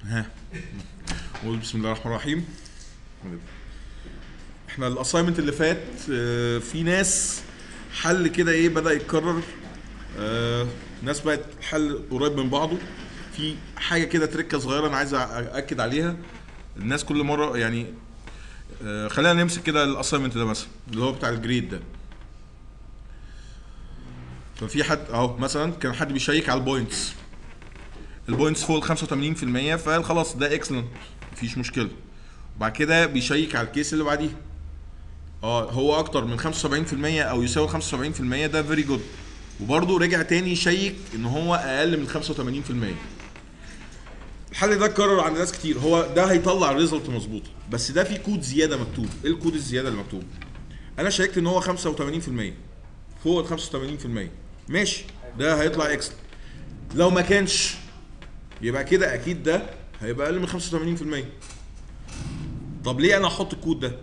ها نقول بسم الله الرحمن الرحيم احنا الاساينمنت اللي فات آه، في ناس حل كده ايه بدا يتكرر آه، ناس بقت حل قريب من بعضه في حاجه كده تركه صغيره انا عايز أ- اكد عليها الناس كل مره يعني آه، خلينا نمسك كده الاساينمنت ده مثلا اللي هو بتاع الجريد ده ففي حد اهو مثلا كان حد بيشيك على البوينتس البوينتس فوق ال 85% فقال خلاص ده اكسلنت مفيش مشكله وبعد كده بيشيك على الكيس اللي بعديه اه هو اكتر من 75% او يساوي 75% ده فيري جود وبرده رجع تاني يشيك ان هو اقل من 85% الحل ده اتكرر عند ناس كتير هو ده هيطلع الريزلت مظبوطه بس ده في كود زياده مكتوب ايه الكود الزياده اللي مكتوب انا شيكت ان هو 85% فوق ال 85% ماشي ده هيطلع اكسل لو ما كانش يبقى كده اكيد ده هيبقى اقل من 85% طب ليه انا احط الكود ده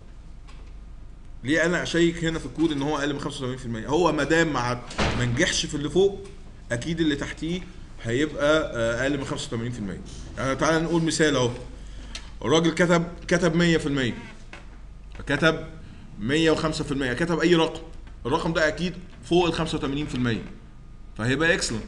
ليه انا اشيك هنا في الكود ان هو اقل من 85% هو ما دام ما ما نجحش في اللي فوق اكيد اللي تحتيه هيبقى آه، اقل من 85% يعني تعالى نقول مثال اهو الراجل كتب كتب 100% كتب 105% كتب اي رقم الرقم ده اكيد فوق ال 85% فهيبقى اكسلنت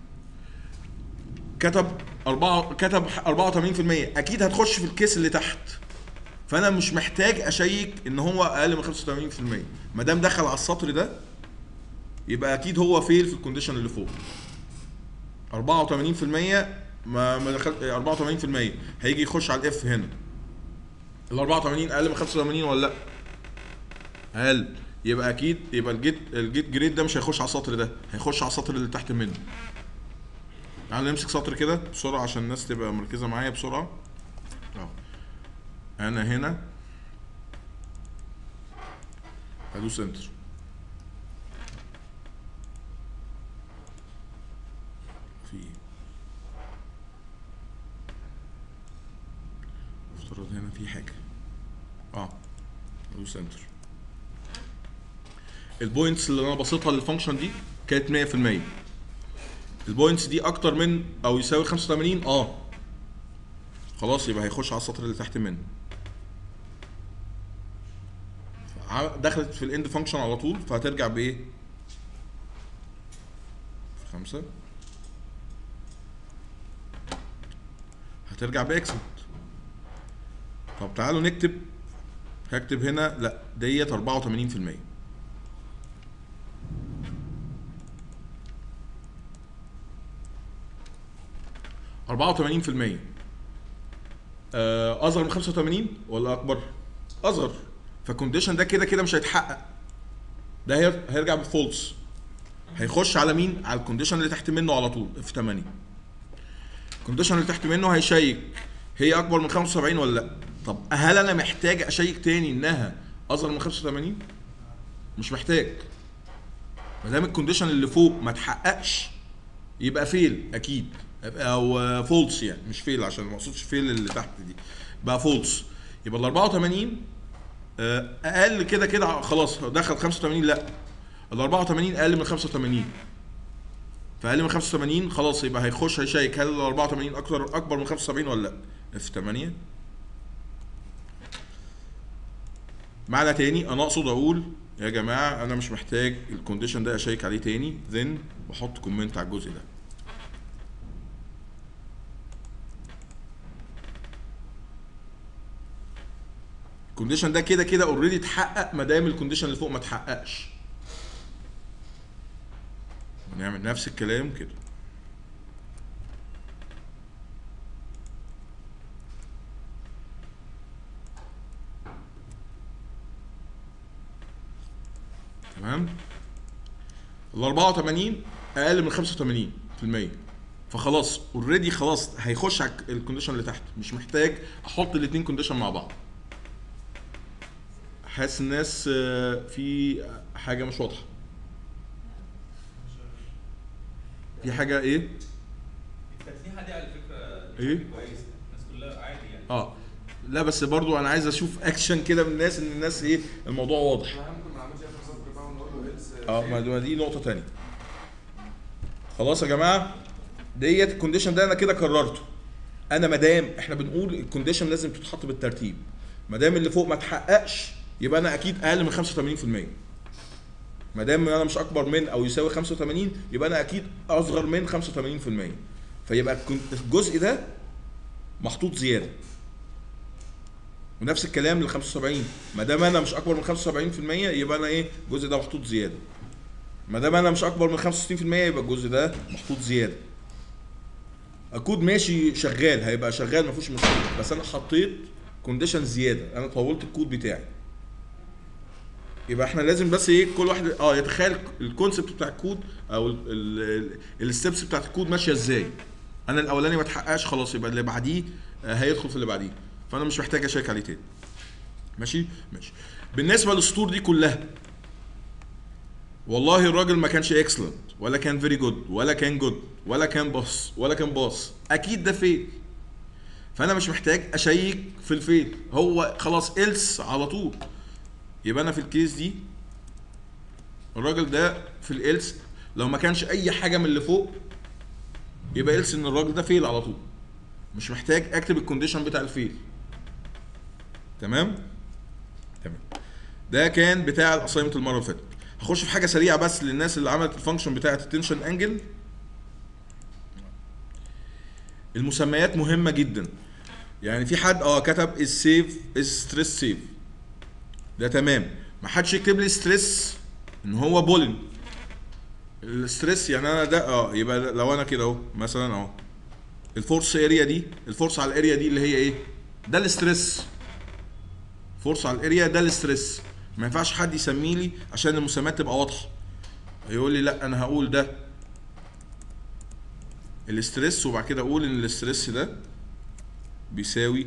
كتب أربعة كتب 84% اكيد هتخش في الكيس اللي تحت فانا مش محتاج اشيك ان هو اقل من 85% ما دام دخل على السطر ده يبقى اكيد هو فيل في الكونديشن اللي فوق 84% ما ما دخل 84% هيجي يخش على الاف هنا ال 84 اقل من 85 ولا لا؟ اقل يبقى اكيد يبقى الجيت الجيت جريد ده مش هيخش على السطر ده هيخش على السطر اللي تحت منه تعالى نمسك سطر كده بسرعه عشان الناس تبقى مركزه معايا بسرعه اهو انا هنا هدوس انتر في ايه افترض هنا في حاجه اه هدوس انتر البوينتس اللي انا بسيطها للفانكشن دي كانت 100% البوينتس دي اكتر من او يساوي 85 اه خلاص يبقى هيخش على السطر اللي تحت منه ع- دخلت في الاند فانكشن على طول فهترجع بايه؟ في خمسة هترجع باكسنت طب تعالوا نكتب هكتب هنا لا ديت 84% 84% آه، اصغر من 85 ولا اكبر؟ اصغر فالكونديشن ده كده كده مش هيتحقق ده هي- هيرجع بفولس هيخش على مين؟ على الكونديشن اللي تحت منه على طول اف 8 الكونديشن اللي تحت منه هيشيك هي اكبر من 75 ولا لا؟ طب هل انا محتاج اشيك تاني انها اصغر من 85 مش محتاج ما دام الكونديشن اللي فوق ما اتحققش يبقى فيل اكيد او فولس يعني مش فيل عشان ما اقصدش فيل اللي تحت دي بقى فولس يبقى ال 84 آه، اقل كده كده خلاص دخل 85 لا ال 84 اقل من 85 فاقل من 85 خلاص يبقى هيخش هيشيك هل ال 84 اكتر اكبر من 75 ولا لا اف 8 معنى تاني انا اقصد اقول يا جماعه انا مش محتاج الكونديشن ده اشيك عليه تاني ذن واحط كومنت على الجزء ده الكونديشن ده كده كده اوريدي اتحقق ما دام الكونديشن اللي فوق ما اتحققش نعمل نفس الكلام كده تمام ال 84 اقل من 85% فخلاص اوريدي خلاص هيخش على الكونديشن اللي تحت مش محتاج احط الاثنين كونديشن مع بعض حاسس الناس آه، في حاجه مش واضحه في حاجه ايه التسليحه دي على فكره إيه؟ كويس الناس كلها عادي يعني اه لا بس برضو انا عايز اشوف اكشن كده من الناس ان الناس ايه الموضوع واضح احنا ممكن ما نعملش اخر سطر بقى ونقول له إلس اه ما ما دي نقطه تانية خلاص يا جماعه ديت الكونديشن ده انا كده كررته انا ما دام احنا بنقول الكونديشن لازم تتحط بالترتيب ما دام اللي فوق ما اتحققش يبقى انا اكيد اقل من 85% ما دام انا مش اكبر من او يساوي 85 يبقى انا اكيد اصغر من 85% فيبقى الكون- الجزء ده محطوط زياده ونفس الكلام لل 75 ما دام انا مش اكبر من 75% يبقى انا ايه الجزء ده محطوط زياده ما دام انا مش اكبر من 65% يبقى الجزء ده محطوط زياده الكود ماشي شغال هيبقى شغال ما فيهوش مشكله بس انا حطيت كونديشن زياده انا طولت الكود بتاعي يبقى احنا لازم بس ايه كل واحد اه يتخيل الكونسبت بتاع الكود او الستبس بتاعت الكود ماشيه ازاي انا الاولاني ما اتحققش خلاص يبقى اللي بعديه آه، هيدخل في اللي بعديه فانا مش محتاج اشيك عليه تاني ماشي ماشي بالنسبه للسطور دي كلها والله الراجل ما كانش اكسلنت ولا كان فيري جود ولا كان جود ولا كان باص ولا كان باص اكيد ده فيل فانا مش محتاج اشيك في الفيل هو خلاص إلس على طول يبقى انا في الكيس دي الراجل ده في الإلس لو ما كانش اي حاجه من اللي فوق يبقى إلس ان الراجل ده فيل على طول مش محتاج اكتب الكونديشن بتاع الفيل تمام تمام ده كان بتاع الاساينمنت المره اللي فاتت هخش في حاجه سريعه بس للناس اللي عملت الفانكشن بتاعه التنشن انجل المسميات مهمه جدا يعني في حد اه كتب السيف ستريس سيف ده تمام ما حدش يكتب لي ستريس ان هو بولن الستريس يعني انا ده اه يبقى لو انا كده اهو مثلا اهو الفورس اريا دي الفورس على الاريا دي اللي هي ايه ده الاستريس فورس على الاريا ده الاستريس ما ينفعش حد يسميه لي عشان المسميات تبقى واضحه يقول لي لا انا هقول ده الاستريس وبعد كده اقول ان الاستريس ده بيساوي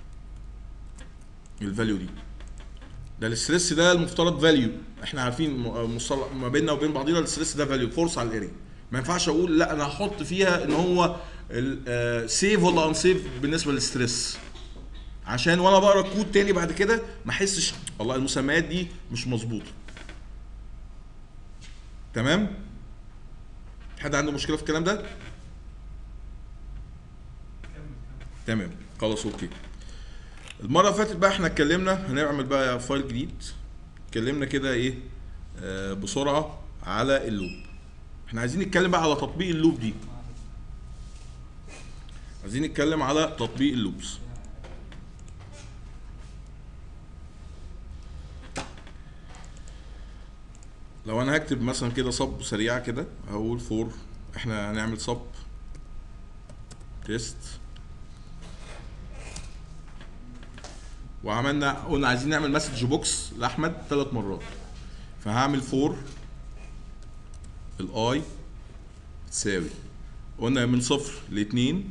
الفاليو دي ده الاستريس ده المفترض فاليو احنا عارفين م- مصطلح ما بيننا وبين بعضينا الاستريس ده فاليو فورس على الاريا ما ينفعش اقول لا انا هحط فيها ان هو سيف ولا ان سيف بالنسبه للستريس عشان وانا بقرا الكود تاني بعد كده ما احسش والله المسميات دي مش مظبوطه تمام حد عنده مشكله في الكلام ده تمام خلاص اوكي المره اللي فاتت بقى احنا اتكلمنا هنعمل بقى فايل جديد اتكلمنا كده ايه آه بسرعه على اللوب احنا عايزين نتكلم بقى على تطبيق اللوب دي عايزين نتكلم على تطبيق اللوبس لو انا هكتب مثلا كده صب سريعه كده هقول فور احنا هنعمل صب تيست وعملنا قلنا عايزين نعمل مسج بوكس لاحمد ثلاث مرات فهعمل فور الاي تساوي قلنا من صفر لاتنين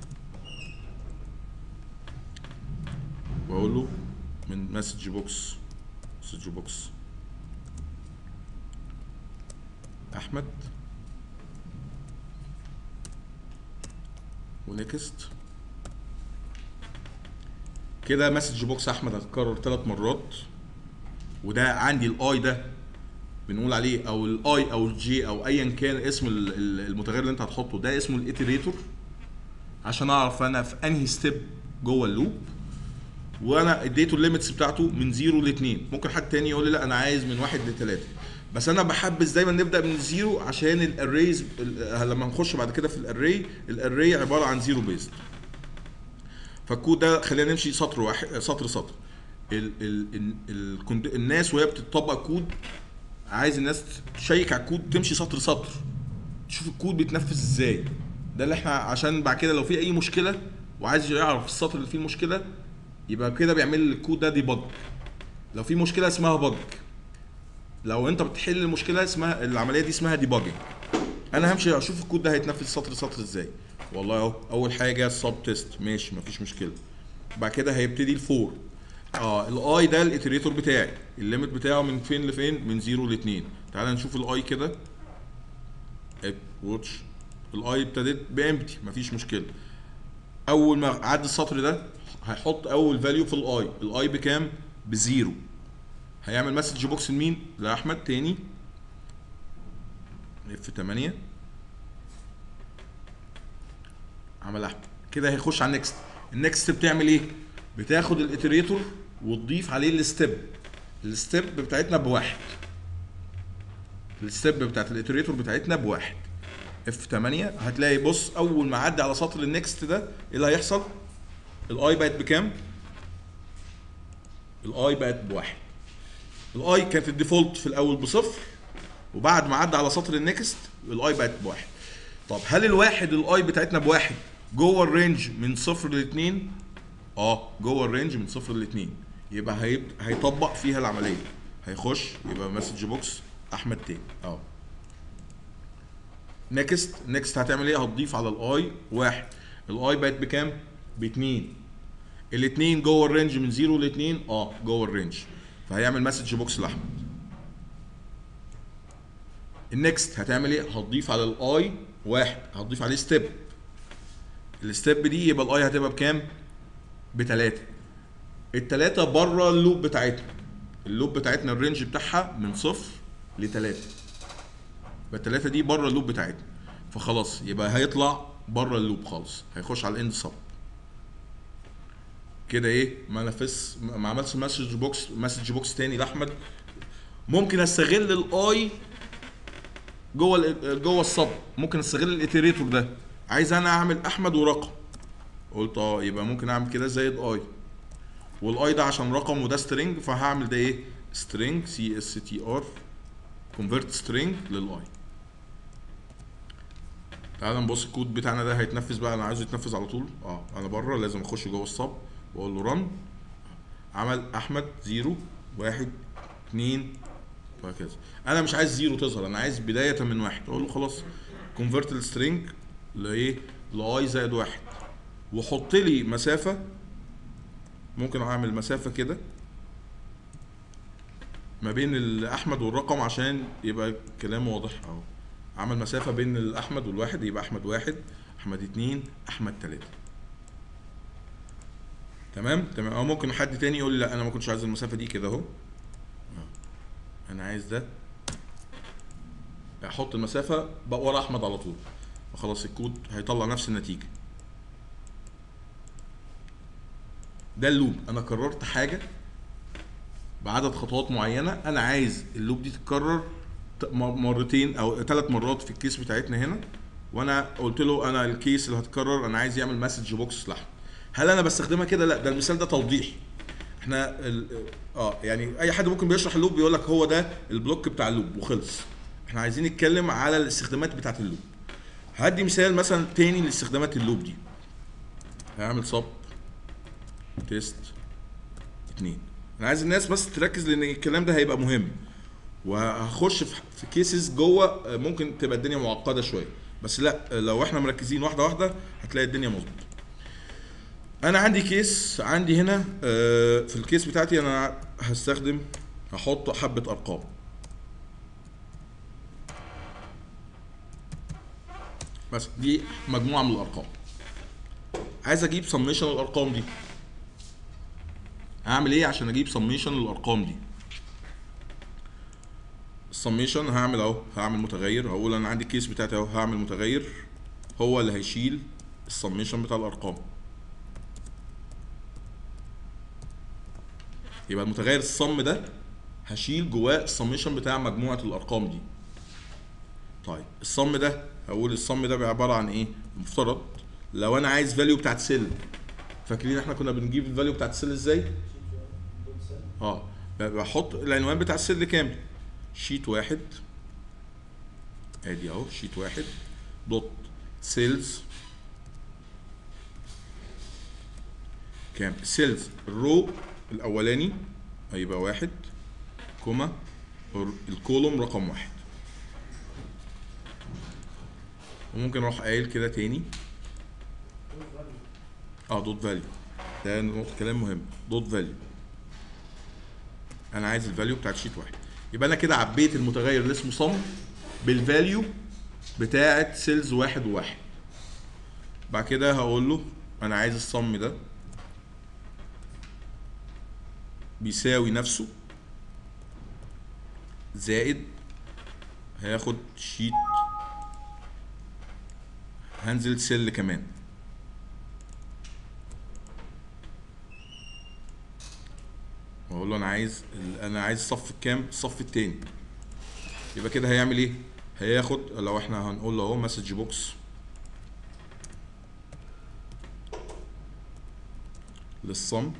واقول له من مسج بوكس مسج بوكس احمد ونكست كده مسج بوكس احمد هتتكرر ثلاث مرات وده عندي الاي ده بنقول عليه او الاي او الجي او ايا كان اسم ال- ال- المتغير اللي انت هتحطه ده اسمه الاتريتور عشان اعرف انا في انهي ستيب جوه اللوب وانا اديته الليميتس بتاعته من 0 ل 2 ممكن حد تاني يقول لي لا انا عايز من 1 ل 3 بس انا بحبذ دايما نبدا من 0 عشان الاريز لما نخش بعد كده في الاري الاري عباره عن 0 بيزد فالكود ده خلينا نمشي سطر واحد سطر سطر ال ال ال ال الناس وهي بتطبق كود عايز الناس تشيك على الكود تمشي سطر سطر تشوف الكود بيتنفذ ازاي ده اللي احنا عشان بعد كده لو في اي مشكله وعايز يعرف السطر اللي فيه المشكله يبقى كده بيعمل الكود ده ديبج لو في مشكله اسمها بج لو انت بتحل المشكله اسمها العمليه دي اسمها ديباجنج انا همشي اشوف الكود ده هيتنفذ سطر سطر ازاي والله اهو اول حاجه السب تيست ماشي مفيش مشكله بعد كده هيبتدي الفور اه الاي ده الاتريتور بتاعي الليميت بتاعه من فين لفين من 0 ل 2 تعال نشوف الاي كده واتش الاي ابتدت بامتي مفيش مشكله اول ما عدى السطر ده هيحط اول فاليو في الاي الاي بكام بزيرو هيعمل مسج بوكس لمين لاحمد تاني اف 8 عمل احمد كده هيخش على النكست النكست بتعمل ايه بتاخد الاتريتور وتضيف عليه الستيب الستيب بتاعتنا بواحد الستيب بتاعت الاتريتور بتاعتنا بواحد اف 8 هتلاقي بص اول ما عدى على سطر النكست ده ايه اللي هيحصل الاي بقت بكام الاي بقت بواحد الاي كانت الديفولت في الاول بصفر وبعد ما عدى على سطر النكست الاي بقت بواحد طب هل الواحد الاي بتاعتنا بواحد جوه الرينج من صفر لاثنين اه جوه الرينج من صفر لاثنين يبقى هيب... هيطبق فيها العمليه هيخش يبقى مسج بوكس احمد تاني اه نيكست نيكست هتعمل ايه هتضيف على الاي واحد الاي بقت بكام باتنين الاتنين جوه الرينج من زيرو لاتنين اه جوه الرينج فهيعمل مسج بوكس لاحمد النكست هتعمل ايه هتضيف على الاي واحد هتضيف عليه ستيب الستيب دي يبقى الاي هتبقى بكام بتلاتة التلاتة بره اللوب بتاعتنا اللوب بتاعتنا الرينج بتاعها من صفر لتلاتة يبقى التلاتة دي بره اللوب بتاعتنا فخلاص يبقى هيطلع بره اللوب خالص هيخش على الاند سب كده ايه ما نفذش ما عملش مسج بوكس مسج بوكس تاني لاحمد ممكن استغل الاي جوه ال- جوه الصب ممكن استغل الاتريتور ده عايز انا اعمل احمد ورقم قلت اه يبقى ممكن اعمل كده زائد اي والاي ده عشان رقم وده سترينج فهعمل ده ايه سترينج سي اس تي ار كونفرت سترينج للاي تعال نبص الكود بتاعنا ده هيتنفذ بقى انا عايزه يتنفذ على طول اه انا بره لازم اخش جوه الصب واقول له رن عمل احمد زيرو واحد اتنين وهكذا انا مش عايز زيرو تظهر انا عايز بدايه من واحد اقول له خلاص كونفرت السترينج لايه لاي زائد واحد وحط لي مسافه ممكن اعمل مسافه كده ما بين الاحمد والرقم عشان يبقى الكلام واضح اهو عمل مسافه بين الاحمد والواحد يبقى احمد واحد احمد اتنين احمد تلاته تمام تمام او ممكن حد تاني يقول لي لا انا ما كنتش عايز المسافه دي كده اهو انا عايز ده احط المسافه بقى ورا احمد على طول وخلاص الكود هيطلع نفس النتيجه ده اللوب انا قررت حاجه بعدد خطوات معينه انا عايز اللوب دي تتكرر ت- م- مرتين او ثلاث مرات في الكيس بتاعتنا هنا وانا قلت له انا الكيس اللي هتكرر انا عايز يعمل مسج بوكس لحم هل انا بستخدمها كده لا ده المثال ده توضيح احنا ال- اه يعني اي حد ممكن بيشرح اللوب بيقول لك هو ده البلوك بتاع اللوب وخلص احنا عايزين نتكلم على الاستخدامات بتاعت اللوب هدي مثال مثلا تاني لاستخدامات اللوب دي هعمل صب تيست اتنين انا عايز الناس بس تركز لان الكلام ده هيبقى مهم وهخش في في كيسز جوه آه، ممكن تبقى الدنيا معقده شويه بس لا آه، لو احنا مركزين واحده واحده هتلاقي الدنيا مظبوطه انا عندي كيس عندي هنا آه، في الكيس بتاعتي انا هستخدم هحط حبه ارقام بس دي مجموعه من الارقام عايز اجيب سميشن الارقام دي هعمل ايه عشان اجيب سميشن الارقام دي السميشن هعمل اهو هعمل متغير هقول انا عندي الكيس بتاعتي اهو هعمل متغير هو اللي هيشيل السميشن بتاع الارقام يبقى المتغير الصم ده هشيل جواه السميشن بتاع مجموعه الارقام دي طيب الصم ده هقول الصم ده عباره عن ايه المفترض لو انا عايز فاليو بتاعت سيل فاكرين احنا كنا بنجيب الفاليو بتاعت السيل ازاي اه بحط العنوان بتاع السيل كامل شيت واحد ادي اهو شيت واحد دوت سيلز كام سيلز الرو الاولاني هيبقى واحد كوما الر- الكولوم رقم واحد وممكن اروح قايل كده تاني اه دوت فاليو ده نقطة كلام مهم دوت فاليو انا عايز الفاليو بتاعت شيت واحد يبقى انا كده عبيت المتغير اللي اسمه صم بالفاليو بتاعت سيلز واحد وواحد بعد كده هقول له انا عايز الصم ده بيساوي نفسه زائد هياخد شيت هنزل سيل كمان واقول له انا عايز ال- انا عايز الصف الكام الصف التاني يبقى كده هيعمل ايه هياخد لو احنا هنقول له اهو مسج بوكس للصم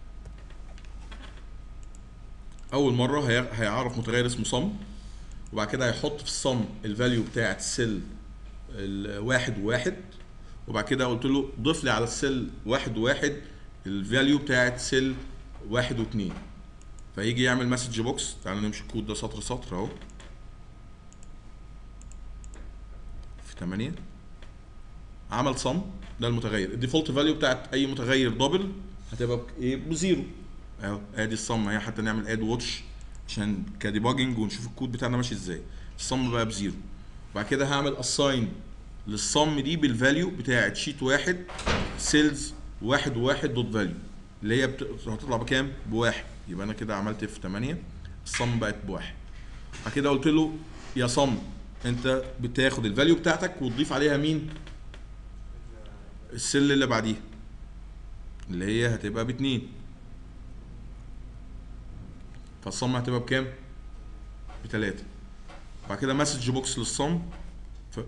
اول مره هي- هيعرف متغير اسمه صم وبعد كده هيحط في الصم الفاليو بتاعه السيل الواحد وواحد وبعد كده قلت له ضيف لي على السيل واحد وواحد الفاليو بتاعه سيل واحد واتنين فيجي يعمل مسج بوكس تعالوا نمشي الكود ده سطر سطر اهو في 8 عمل صم ده المتغير الديفولت فاليو بتاعت اي متغير دبل هتبقى بك- ايه بزيرو اهو ادي الصم اهي حتى نعمل اد واتش عشان كديباجنج ونشوف الكود بتاعنا ماشي ازاي الصم بقى بزيرو بعد كده هعمل اساين للصم دي بالفاليو بتاعت شيت واحد سيلز واحد وواحد دوت فاليو اللي هي بت... هتطلع بكام؟ بواحد يبقى انا كده عملت في 8 الصم بقت بواحد بعد كده قلت له يا صم انت بتاخد الفاليو بتاعتك وتضيف عليها مين؟ السل اللي بعديها اللي هي هتبقى باتنين فالصم هتبقى بكام؟ بتلاتة بعد كده مسج بوكس للصم ف...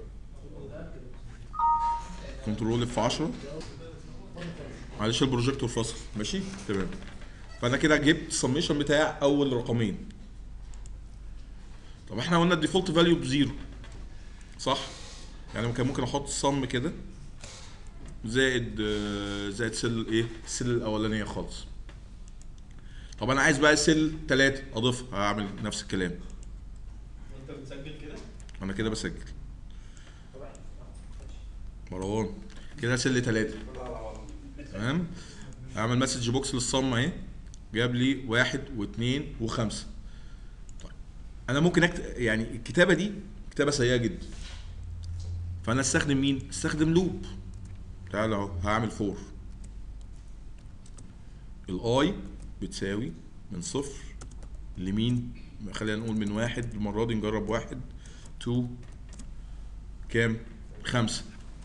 كنترول اف 10 معلش البروجيكتور فصل ماشي تمام فانا كده جبت السميشن بتاع اول رقمين طب احنا قلنا الديفولت فاليو بزيرو صح يعني كان ممكن احط الصم كده زائد آه، زائد سل ايه السل الاولانيه خالص طب انا عايز بقى سل 3 اضيفها هعمل نفس الكلام وانت بتسجل كده انا كده بسجل مروان كده سل 3 تمام اعمل مسج بوكس للصم اهي جاب لي واحد واثنين وخمسه طيب انا ممكن أكت... يعني الكتابه دي كتابه سيئه جدا فانا استخدم مين؟ استخدم لوب تعال اهو هعمل فور الاي بتساوي من صفر لمين؟ خلينا نقول من واحد المره دي نجرب واحد تو كام؟ خمسه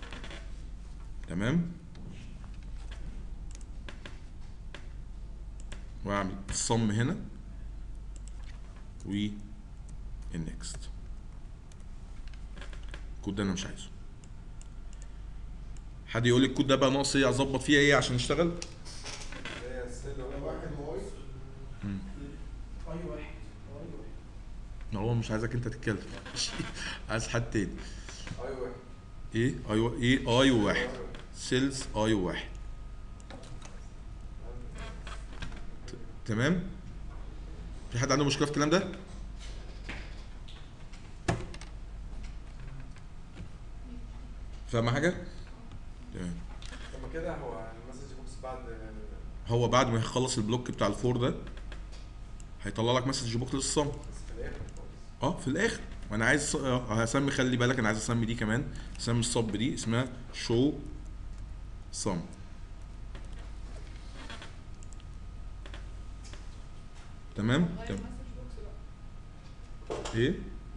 تمام؟ واعمل الصم هنا و النكست الكود ده انا مش عايزه حد يقول لي الكود ده بقى ناقص ايه اظبط فيه ايه عشان اشتغل هي السل واحد واي اي واحد اي واحد هو مش عايزك انت تتكلم عايز حد تاني اي واحد ايه اي و... ايه اي واحد سيلز اي واحد ت- تمام في حد عنده مشكله في الكلام ده فاهم حاجه تمام طب ما كده هو المسج بوكس بعد هو بعد ما يخلص البلوك بتاع الفور ده هيطلع لك مسج بوك للصم بس في الاخر خالص اه في الاخر وانا عايز اه هسمي خلي بالك انا عايز اسمي دي كمان اسمي الصب دي اسمها شو صم تمام تمام ايه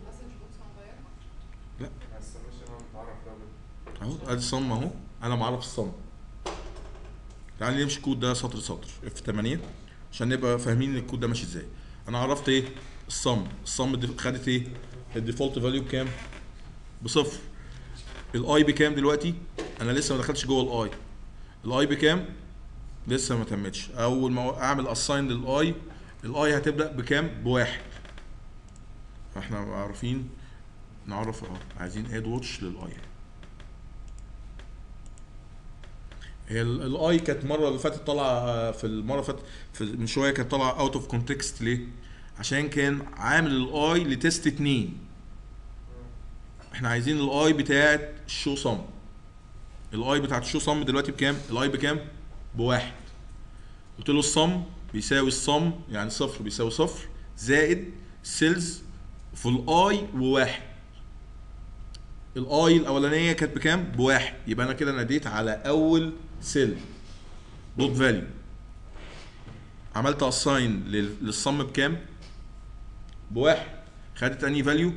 ما استناش ان انا متعرف ده اهو ادي الصم اهو انا معرف الصم تعالى نمشي الكود ده سطر سطر اف 8 عشان نبقى فاهمين الكود ده ماشي ازاي انا عرفت ايه الصم الصم دي خدت ايه الديفولت فاليو بكام بصفر الاي بكام دلوقتي انا لسه ما دخلتش جوه الاي الاي بكام لسه ما تمتش اول ما اعمل اساين للاي الاي هتبدا بكام بواحد فاحنا عارفين نعرف اه عايزين اد واتش للاي هي الاي كانت المره اللي فاتت طالعه في المره اللي فاتت في- من شويه كانت طالعه اوت اوف كونتكست ليه؟ عشان كان عامل الاي لتيست اتنين احنا عايزين الاي بتاعت الشو صم الاي بتاعت الشو صم دلوقتي بكام؟ الاي بكام؟ بواحد قلت له الصم بيساوي الصم يعني صفر بيساوي صفر زائد سيلز في الاي وواحد الاي الاولانيه كانت بكام؟ بواحد يبقى انا كده ناديت على اول سيل دوت فاليو عملت اساين للصم بكام؟ بواحد خدت انهي فاليو؟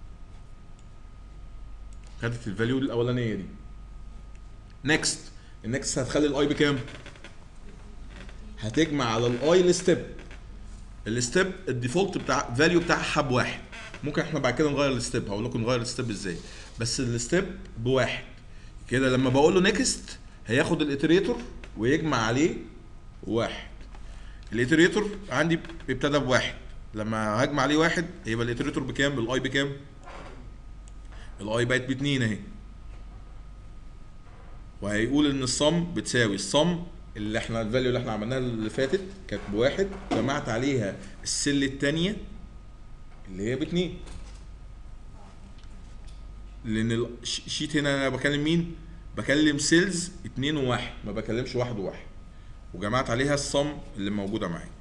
خدت الفاليو الاولانيه دي نيكست النكست هتخلي الاي بكام؟ هتجمع على الاي الستيب الستيب الديفولت بتاع فاليو بتاعها بواحد ممكن احنا بعد كده نغير الستيب هقول لكم نغير الستيب ازاي بس الستيب بواحد كده لما بقول له نيكست هياخد الاتريتور ويجمع عليه واحد الاتريتور عندي ابتدى بواحد لما هجمع عليه واحد يبقى الاتريتور بكام الاي بكام الاي بقت باتنين اهي وهيقول ان الصم بتساوي الصم اللي احنا الفاليو اللي احنا عملناها اللي فاتت كانت بواحد جمعت عليها السل التانية اللي هي باتنين لان الش- الشيت هنا انا بكلم مين بكلم سيلز اتنين وواحد ما بكلمش واحد وواحد وجمعت عليها الصم اللي موجوده معايا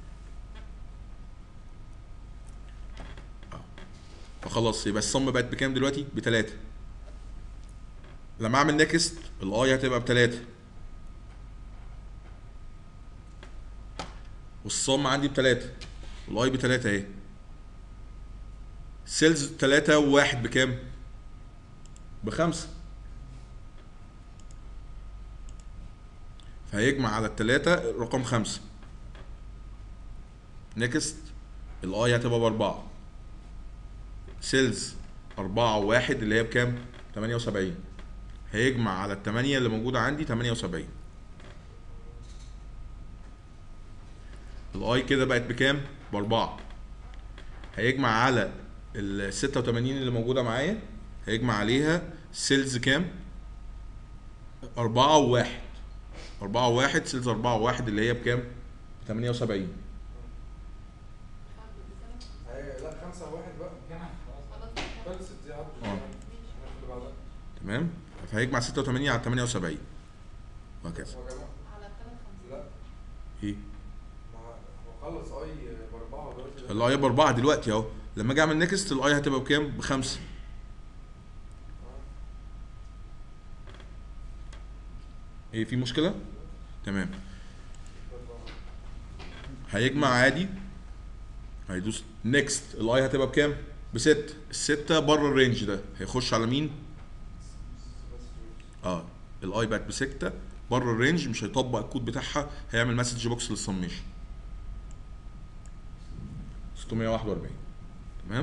آه. فخلاص يبقى الصم بقت بكام دلوقتي بتلاتة لما اعمل نيكست الاي هتبقى بتلاتة والصم عندي بتلاتة والاي بتلاتة اهي سيلز تلاتة وواحد بكام؟ بخمسة فهيجمع على التلاتة رقم خمسة نيكست الاي هتبقى بأربعة سيلز أربعة وواحد اللي هي بكام؟ تمانية وسبعين هيجمع على التمانية اللي موجودة عندي تمانية وسبعين الاي كده بقت بكام؟ بأربعة هيجمع على ال 86 اللي موجودة معايا هيجمع عليها سيلز كام؟ أربعة وواحد أربعة وواحد سيلز أربعة وواحد اللي هي بكام؟ 78 هي- لا خمسة واحد بقى خلصت دي عدت اه. ناخد اللي بعدها تمام؟ فهيجمع 86 على 78 وهكذا هو يا جماعة على الثلاث خمسة لا ايه؟ ما هو خلص اي باربعة دلوقتي ده. الاي بأربعة دلوقتي أهو لما أجي أعمل نيكست الاي هتبقى بكام؟ بخمسة آه. ايه في مشكلة؟ تمام هيجمع عادي هيدوس نيكست الاي هتبقى بكام؟ بستة الستة بره الرينج ده هيخش على مين؟ اه الاي بقت بستة بره الرينج مش هيطبق الكود بتاعها هيعمل مسج بوكس للسميشن 641 تمام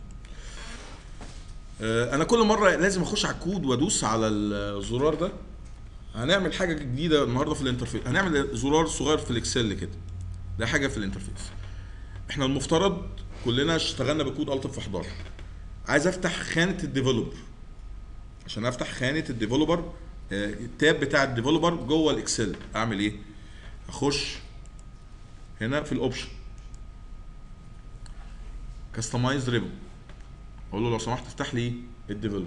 آه انا كل مره لازم اخش على الكود وادوس على الزرار ده هنعمل حاجه جديده النهارده في الانترفيس هنعمل زرار صغير في الاكسل كده ده حاجه في الانترفيس احنا المفترض كلنا اشتغلنا بكود التف 11 عايز افتح خانه الديفلوبر عشان افتح خانه الديفلوبر آه، التاب بتاع الديفلوبر جوه الاكسل اعمل ايه اخش هنا في الاوبشن كاستمايز ريبن اقول له لو سمحت افتح لي الديفلوبر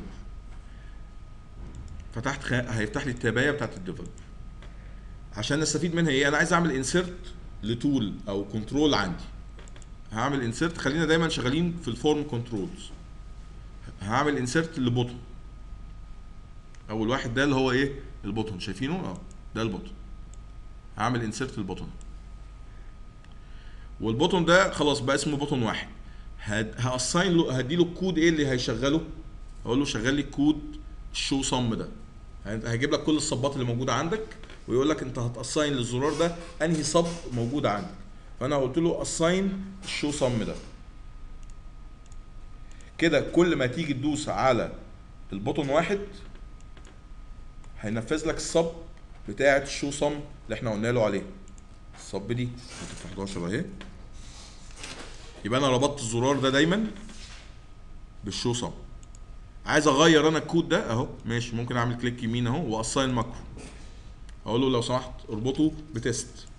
فتحت خ... هيفتح لي التابايه بتاعت الديفلوبر عشان نستفيد منها ايه انا عايز اعمل انسيرت لتول او كنترول عندي هعمل انسيرت خلينا دايما شغالين في الفورم كنترولز هعمل انسيرت لبوتون اول واحد ده اللي هو ايه البوتون شايفينه اه ده البوتون هعمل انسيرت للبوتون والبوتون ده خلاص بقى اسمه بوتون واحد هاساين له هدي له الكود ايه اللي هيشغله هقول له شغل لي الكود الشو صم ده هيجيب لك كل الصبات اللي موجوده عندك ويقول لك انت هتاساين للزرار ده انهي صب موجود عندك فانا قلت له اساين الشو صم ده كده كل ما تيجي تدوس على البوتون واحد هينفذ لك الصب بتاعه الشو صم اللي احنا قلنا له عليه الصب دي في 11 اهي يبقى انا ربطت الزرار ده دايما بالشو صم عايز اغير انا الكود ده اهو ماشي ممكن اعمل كليك يمين اهو واساين ماكرو اقول له لو سمحت اربطه بتست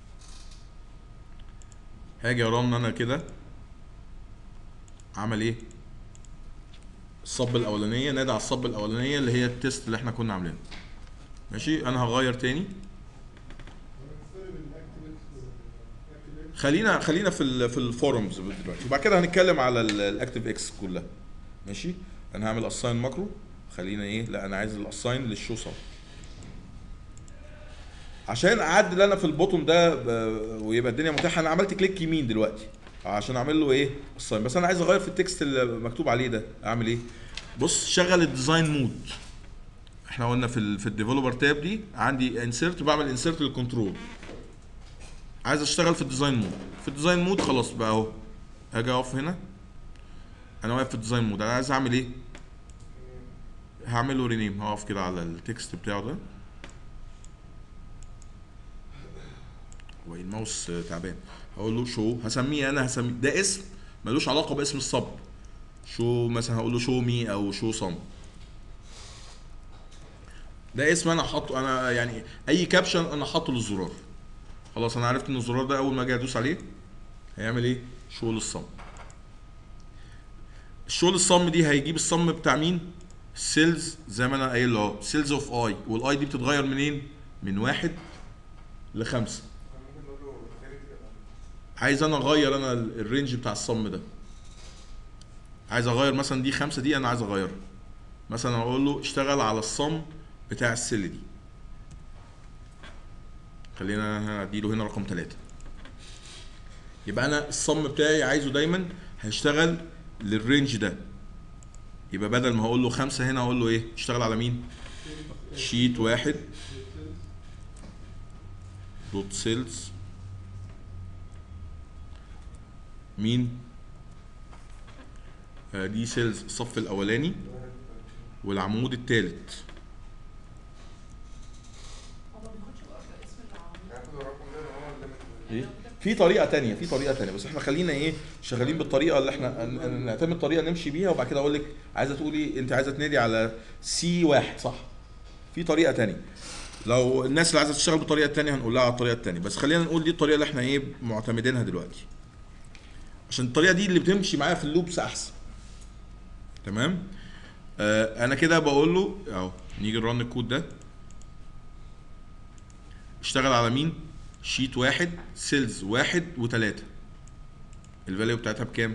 هاجي ارن انا كده عمل ايه الصب الاولانيه نادى على الصب الاولانيه اللي هي التست اللي احنا كنا عاملينه ماشي انا هغير تاني خلينا خلينا في ال في الفورمز دلوقتي وبعد كده هنتكلم على الاكتيف اكس كلها ماشي انا هعمل اساين ماكرو خلينا ايه لا انا عايز الاساين للشو صب عشان اعدل انا في البوتون ده ب- ويبقى الدنيا متاحه انا عملت كليك يمين دلوقتي عشان اعمل له ايه اساين بس انا عايز اغير في التكست اللي مكتوب عليه ده اعمل ايه بص شغل الديزاين مود احنا قلنا في ال في الديفلوبر تاب دي عندي انسيرت بعمل انسيرت للكنترول عايز اشتغل في الديزاين مود في الديزاين مود خلاص بقى اهو هاجي اقف هنا انا واقف في الديزاين مود انا عايز اعمل ايه هعمل له رينيم هقف كده على التكست بتاعه ده هو إيه الماوس آه، تعبان هقول له شو هسميه انا هسميه ده اسم ملوش علاقه باسم الصب شو مثلا هقول له شو مي او شو صم ده اسم انا حاطه انا يعني اي كابشن انا حاطه للزرار خلاص انا عرفت ان الزرار ده اول ما اجي ادوس عليه هيعمل ايه شو للصم الشو للصم دي هيجيب الصم بتاع مين سيلز زي ما انا قايل اهو سيلز اوف اي والاي دي بتتغير منين من واحد لخمسه ممكن نقول له خارج كده عايز انا اغير انا ال- الرينج بتاع الصم ده عايز اغير مثلا دي خمسة دي انا عايز اغيرها مثلا اقول له اشتغل على الصم بتاع السل دي خلينا هنا اديله هنا رقم ثلاثة يبقى انا الصم بتاعي عايزه دايما هيشتغل للرينج ده يبقى بدل ما هقول له خمسة هنا اقول له ايه اشتغل على مين شيت واحد دوت سيلز مين آه، دي سيلز الصف الاولاني والعمود الثالث هو ما بياخدش بقى اسم العمود هياخد الرقم ده اللي هو الليميت ايه في طريقه تانية في طريقه تانية بس احنا خلينا ايه شغالين بالطريقه اللي احنا ن- ن- نعتمد طريقه نمشي بيها وبعد كده اقول لك عايزه تقولي انت عايزه تنادي على سي واحد صح في طريقه تانية لو الناس اللي عايزه تشتغل بالطريقه التانية هنقول لها على الطريقه التانية بس خلينا نقول دي الطريقه اللي احنا ايه معتمدينها دلوقتي عشان الطريقه دي اللي بتمشي معايا في اللوبس احسن تمام آه انا كده بقول له اهو نيجي نرن الكود ده اشتغل على مين شيت واحد سيلز واحد وتلاتة الفاليو بتاعتها بكام؟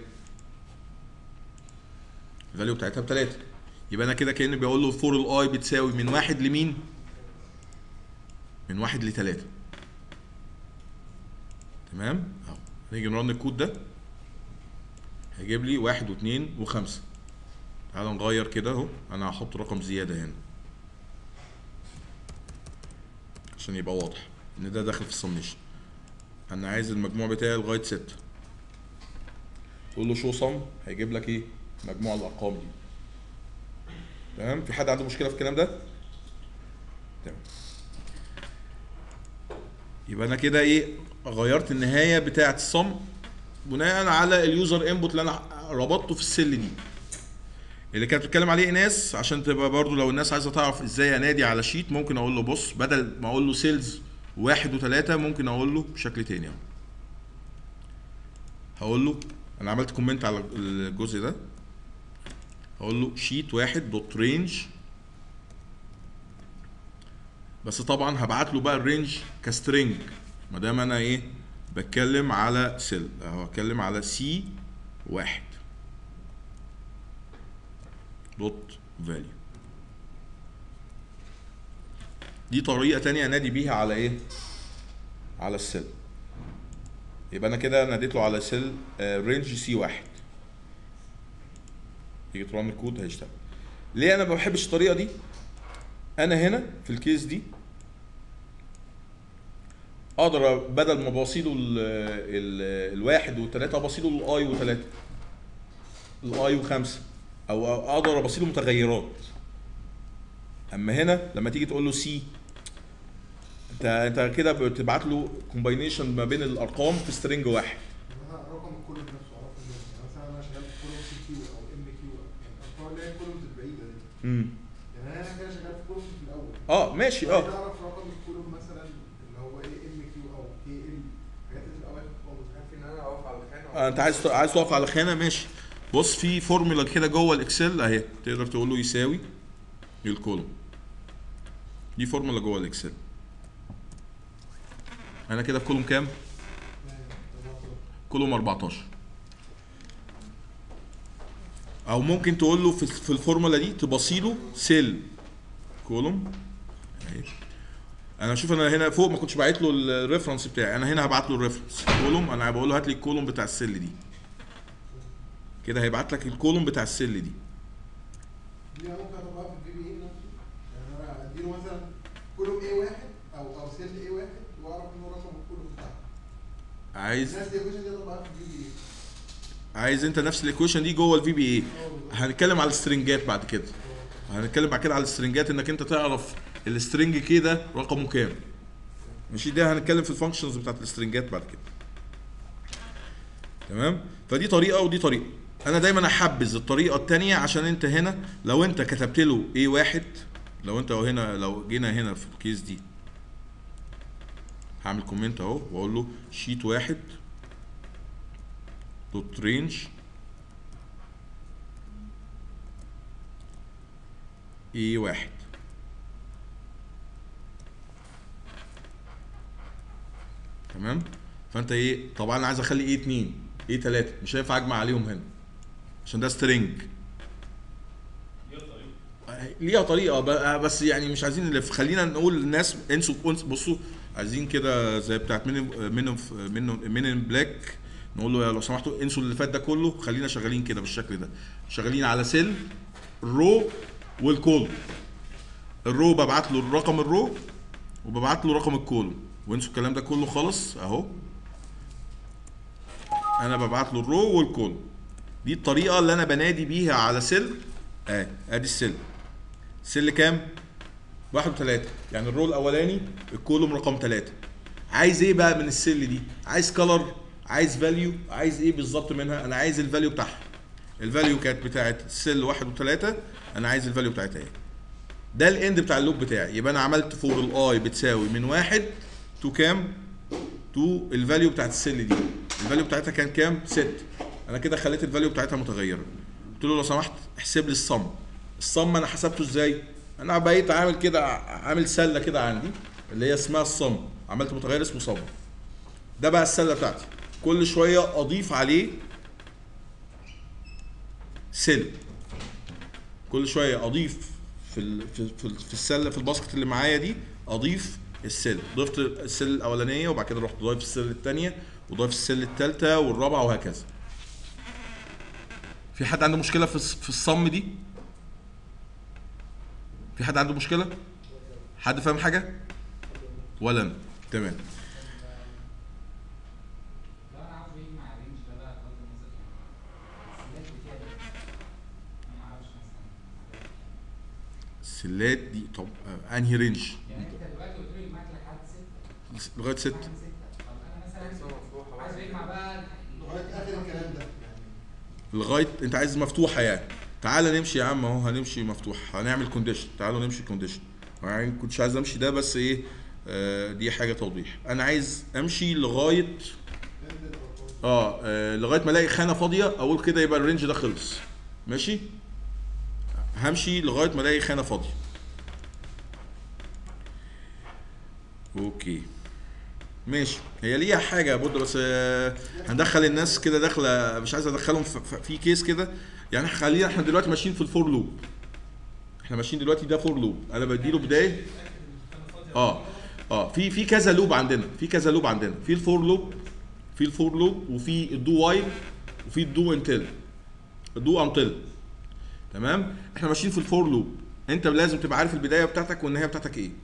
الفاليو بتاعتها بتلاتة يبقى انا كده كاني بقول له فور الاي بتساوي من واحد لمين؟ من واحد لتلاتة تمام؟ اهو نيجي نرن الكود ده هيجيب لي واحد واثنين وخمسة تعالى نغير كده اهو انا هحط رقم زيادة هنا عشان يبقى واضح ان ده داخل في السمنيشن انا عايز المجموع بتاعي لغايه 6 تقول له شو صم هيجيب لك ايه مجموع الارقام دي تمام في حد عنده مشكله في الكلام ده تمام يبقى انا كده ايه غيرت النهايه بتاعه الصم بناء على اليوزر انبوت اللي انا ربطته في السل دي اللي كانت بتتكلم عليه ايناس عشان تبقى برضو لو الناس عايزه تعرف ازاي انادي على شيت ممكن اقول له بص بدل ما اقول له سيلز واحد وثلاثة ممكن اقول له بشكل تاني اهو هقول له انا عملت كومنت على الجزء ده هقول له شيت واحد دوت رينج بس طبعا هبعت له بقى الرينج كسترينج ما دام انا ايه بتكلم على سيل اهو هتكلم على سي واحد دوت فاليو دي طريقة تانية انادي بيها على ايه؟ على السيل يبقى انا كده ناديت له على سيل رينج سي واحد تيجي ترن الكود هيشتغل ليه انا ما بحبش الطريقة دي؟ انا هنا في الكيس دي اقدر بدل ما بوصيله ال ال الواحد والتلاتة ابصيله الاي وتلاتة الاي وخمسة او اقدر ابصيله متغيرات اما هنا لما تيجي تقول له سي انت انت كده بتبعت له كومباينيشن ما بين الارقام في سترينج واحد انا رقم الكولوم نفسه اعرفه ازاي يعني مثلا انا شغال في كولوم سي كيو او ام كيو يعني الارقام اللي هي الكولومز البعيده دي امم يعني انا كده شغال في كولوم في الاول اه ماشي عايز اه اعرف رقم الكولوم مثلا اللي هو ايه ام كيو او كي ال الحاجات اللي في الاول خالص عارف ان انا اقف على الخانه آه، انت عايز عايز تقف على خانه ماشي بص في فورمولا كده جوه الاكسل اهي تقدر تقول له يساوي الكولوم دي فورمولا جوه الاكسل انا كده في كولوم كام كولوم 14 او ممكن تقول له في في الفورمولا دي تبصيله سيل كولوم اهي انا شوف انا هنا فوق ما كنتش باعت له الريفرنس بتاعي انا هنا هبعت له الريفرنس كولوم انا بقول له هات لي الكولوم بتاع السل دي كده هيبعت لك الكولوم بتاع السل دي دي انا ممكن اطبقها في البي بي اي نفسه يعني انا اديله مثلا كولوم اي واحد او او سيل اي واحد واعرف انه رقم الكولوم بتاعه عايز الناس دي الكويشن دي طبعا في الفي بي عايز انت نفس الايكويشن دي جوه الفي بي اي هنتكلم على السترنجات بعد كده هنتكلم بعد كده على السترنجات انك انت تعرف السترنج كده رقمه كام ماشي ده هنتكلم في الفانكشنز بتاعت السترنجات بعد كده تمام فدي طريقه ودي طريقه انا دايما احبذ الطريقه الثانيه عشان انت هنا لو انت كتبت له ايه واحد لو انت هنا لو جينا هنا في الكيس دي هعمل كومنت اهو واقول له شيت واحد دوت رينج ايه واحد تمام فانت ايه طبعا انا عايز اخلي ايه اتنين ايه تلاته مش هينفع اجمع عليهم هنا عشان ده سترينج يلا طريقة ليها طريقه ب- بس يعني مش عايزين نلف خلينا نقول للناس انسوا انس- بصوا عايزين كده زي بتاعت من من من من بلاك نقول له يا لو سمحتوا انسوا اللي فات ده كله خلينا شغالين كده بالشكل ده شغالين على سيل الرو والكولوم الرو ببعت له الرقم الرو وببعت له رقم الكولوم وانسوا الكلام ده كله خالص اهو انا ببعت له الرو والكولوم دي الطريقه اللي انا بنادي بيها على سيل اه ادي السيل سل كام؟ واحد وتلاتة يعني الرول الاولاني الكولوم رقم تلاتة عايز ايه بقى من السل دي؟ عايز كلر عايز فاليو عايز ايه بالظبط منها؟ انا عايز الفاليو بتاعها الفاليو كانت بتاعت السل واحد وتلاتة انا عايز الفاليو بتاعتها ايه ده الاند بتاع اللوب بتاعي يبقى انا عملت فور الاي بتساوي من واحد تو كام؟ تو الفاليو بتاعت السل دي الفاليو بتاعتها كان كام؟ ست انا كده خليت الفاليو بتاعتها متغيره قلت له لو سمحت احسب لي الصم الصم انا حسبته ازاي انا بقيت عامل كده عامل سله كده عندي اللي هي اسمها الصم عملت متغير اسمه صم ده بقى السله بتاعتي كل شويه اضيف عليه سل كل شويه اضيف في ال في في, في السله في الباسكت اللي معايا دي اضيف السل ضفت السل الاولانيه وبعد كده رحت ضايف السل الثانيه وضايف السل الثالثه والرابعه وهكذا في حد عنده مشكله في الص- في الصم دي في حد عنده مشكله حد فاهم حاجه ولا انا تمام لو انا عاوز اجمع الرينج ده بقى بغض النظر يعني السلات بتاعي انا ما اعرفش مثلا السلات دي طب آه، انهي رينج يعني انت دلوقتي قلت لي يجمع لك لحد ستة لغايه ست لحد ستة طب انا مثلا عايز اجمع بقى لغايه اخر الكلام ده يعني لغايه انت عايز مفتوحه يعني تعالى نمشي يا عم اهو هنمشي مفتوح هنعمل كونديشن تعالوا نمشي كونديشن يعني كنتش عايز امشي ده بس ايه آه دي حاجه توضيح انا عايز امشي لغايه ended or closed. اه آه، لغايه ما الاقي خانه فاضيه اقول كده يبقى الرينج ده خلص ماشي همشي لغايه ما الاقي خانه فاضيه اوكي ماشي هي ليها حاجه يا بود بس آه، هندخل الناس كده داخله مش عايز ادخلهم في, في- في كيس كده يعني خلينا احنا دلوقتي ماشيين في الفور لوب احنا ماشيين دلوقتي ده فور لوب انا بديله بدايه اه اه في في كذا لوب عندنا في كذا لوب عندنا في الفور لوب في الفور لوب وفي الدو وايل وفي الدو انتل الدو انتل تمام احنا ماشيين في الفور لوب انت لازم تبقى عارف البدايه بتاعتك والنهايه بتاعتك ايه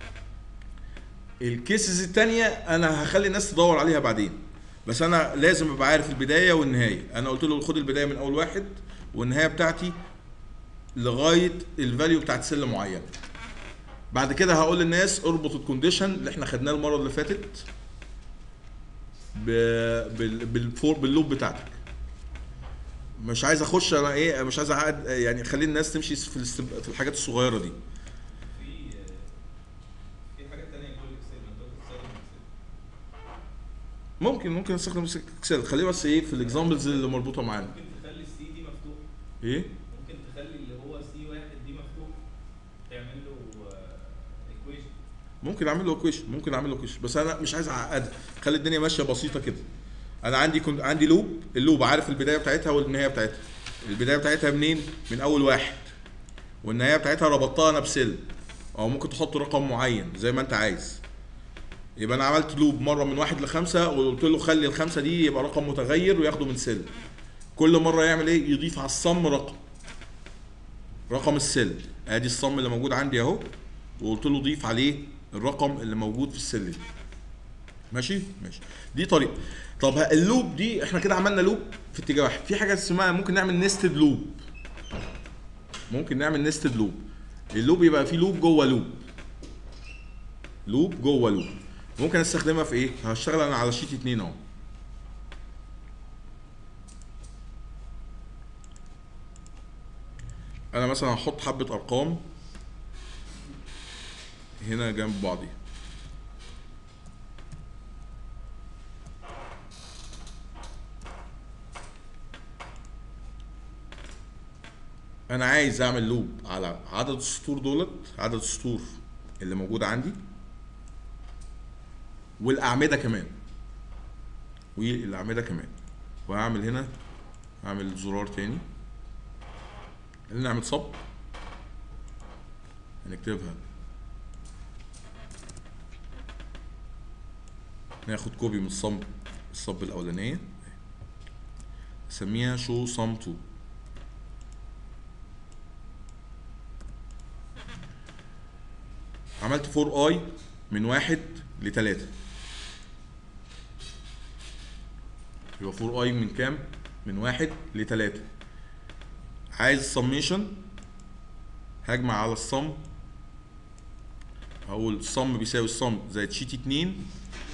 الكيسز التانية انا هخلي الناس تدور عليها بعدين بس انا لازم ابقى عارف البدايه والنهايه انا قلت له خد البدايه من اول واحد والنهايه بتاعتي لغايه الفاليو بتاعت سله معينه بعد كده هقول للناس اربط الكونديشن اللي احنا خدناه المره اللي فاتت ب... بال... بالفور باللوب بتاعتك مش عايز اخش انا ايه مش عايز اقعد يعني خلي الناس تمشي في الاستب... في الحاجات الصغيره دي في في حاجات تانية جوه الاكسل ما انت بتستخدم الاكسل ممكن ممكن استخدم اكسل خليه بس ايه في الاكزامبلز اللي مربوطه معانا ممكن تخلي السي دي مفتوح ايه ممكن تخلي اللي هو سي واحد دي مفتوح تعمل له ايكويشن ممكن اعمل له كويش ممكن اعمل له كويش بس انا مش عايز اعقدها خلي الدنيا ماشيه بسيطه كده انا عندي كنت عندي لوب اللوب عارف البدايه بتاعتها والنهايه بتاعتها البدايه بتاعتها منين من اول واحد والنهايه بتاعتها ربطتها انا بسل او ممكن تحط رقم معين زي ما انت عايز يبقى انا عملت لوب مره من واحد لخمسه وقلت له خلي الخمسه دي يبقى رقم متغير وياخده من سل كل مره يعمل ايه يضيف على الصم رقم رقم السل ادي الصم اللي موجود عندي اهو وقلت له ضيف عليه الرقم اللي موجود في السل دي ماشي ماشي دي طريقه طب ه- اللوب دي احنا كده عملنا لوب في اتجاه واحد في حاجه اسمها ممكن نعمل نستد لوب ممكن نعمل نستد لوب اللوب يبقى فيه لوب جوه لوب لوب جوه لوب ممكن استخدمها في ايه هشتغل انا على شيت اتنين اهو انا مثلا هحط حبه ارقام هنا جنب بعضي انا عايز اعمل لوب على عدد السطور دولت عدد السطور اللي موجوده عندي والاعمده كمان والاعمده كمان وهعمل هنا هعمل زرار تاني خلينا نعمل صب هنكتبها ناخد كوبي من الصب الصب الاولانيه نسميها شو صم 2 عملت فور اي من واحد لتلاتة يبقى فور اي من كام؟ من واحد لتلاتة عايز السميشن هجمع على الصم هقول الصم بيساوي الصم زائد شيت اتنين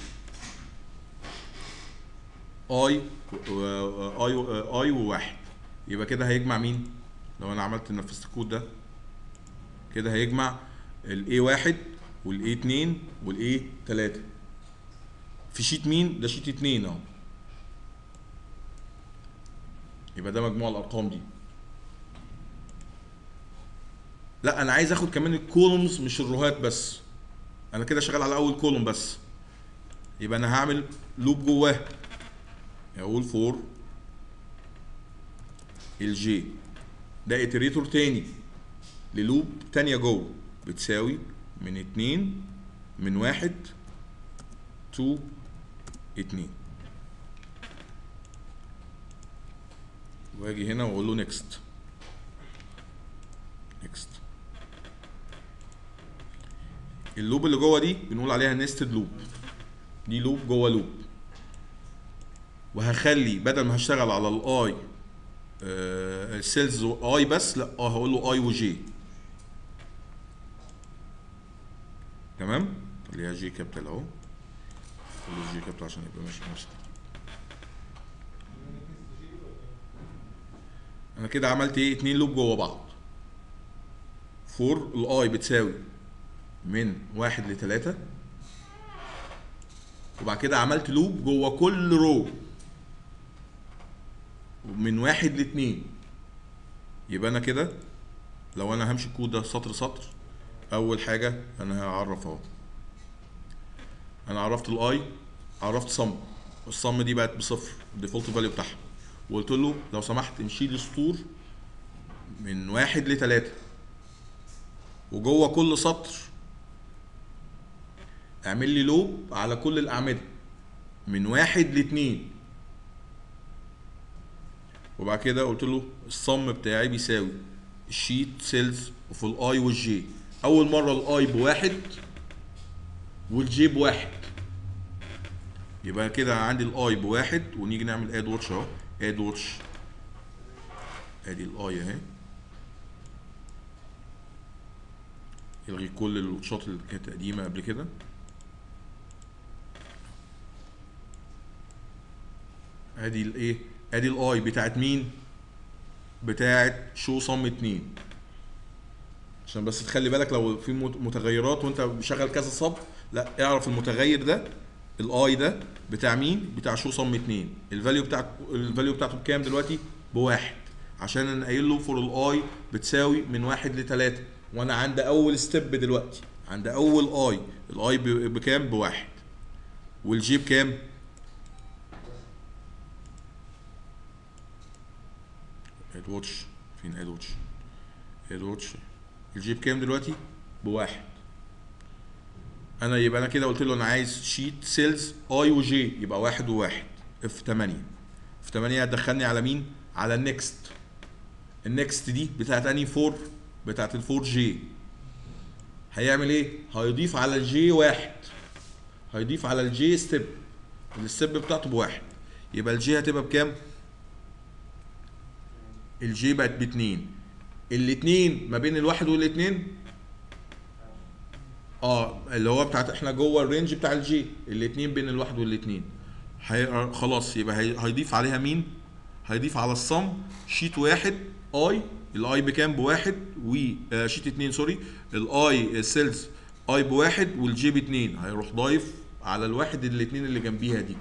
اي و- اي و- اي وواحد يبقى كده هيجمع مين؟ لو انا عملت نفذت الكود ده كده هيجمع الاي واحد والاي اتنين والاي تلاتة في شيت مين؟ ده شيت اتنين اهو يبقى ده مجموع الارقام دي لا انا عايز اخد كمان الكولومز مش الروهات بس انا كده شغال على اول كولوم بس يبقى انا هعمل لوب جواه اقول فور الجي ده اتريتور تاني للوب تانية جوه بتساوي من اتنين من واحد تو اتنين واجي هنا واقول له نيكست نيكست اللوب اللي جوه دي بنقول عليها نيستد لوب دي لوب جوه لوب وهخلي بدل ما هشتغل على الاي السيلز اي بس لا اه هقول له اي وجي تمام خليها جي كابيتال اهو خلي جي كابيتال عشان يبقى ماشي في نفس الترتيب. انا كده عملت ايه اتنين لوب جوه بعض فور الاي بتساوي من واحد لتلاتة وبعد كده عملت لوب جوه كل رو من واحد لاتنين يبقى انا كده لو انا همشي الكود ده سطر سطر اول حاجه انا هعرف اهو انا عرفت الاي عرفت صم الصم دي بقت بصفر الديفولت فاليو بتاعها وقلت له لو سمحت امشي لي سطور من واحد لتلاتة وجوه كل سطر اعمل لي لوب على كل الاعمده من واحد لاتنين وبعد كده قلت له الصم بتاعي بيساوي الشيت سيلز وفي الاي والجي اول مره الاي بواحد والجي بواحد يبقى كده عندي الاي بواحد ونيجي نعمل اد واتش اهو اد واتش ادي الاي اهي الغي كل الواتشات اللي كانت قديمه قبل كده ادي الايه ادي الاي بتاعت مين بتاعت شو صم اتنين عشان بس تخلي بالك لو في مت- متغيرات وانت مشغل كذا صب لا اعرف المتغير ده الاي ده بتاع مين بتاع شو صم اتنين الفاليو بتاع الفاليو بتاعته بكام دلوقتي بواحد عشان انا قايل له فور الاي بتساوي من واحد لتلاتة وانا عند اول ستيب دلوقتي عند اول اي الاي ب- بكام بواحد والجي بكام اد واتش فين اد واتش اد واتش الجي بكام دلوقتي بواحد انا يبقى انا كده قلت له انا عايز شيت سيلز اي وجي يبقى واحد وواحد اف 8 اف 8 هتدخلني على مين على النكست النكست دي بتاعت اني 4 بتاعت ال 4 جي هيعمل ايه هيضيف على الجي واحد هيضيف على الجي ستيب الستيب بتاعته بواحد يبقى الجي هتبقى بكام الجي بقت باتنين الاتنين ما بين الواحد والاتنين اه اللي هو بتاعت احنا جوه الرينج بتاع الجي الاتنين بين الواحد والاتنين هي خلاص يبقى هي هيضيف عليها مين هيضيف على الصم شيت واحد اي الاي بكام بواحد و آه شيت اتنين سوري الاي سيلز اي بواحد والجي باتنين هيروح ضايف على الواحد الاتنين اللي جنبيها دي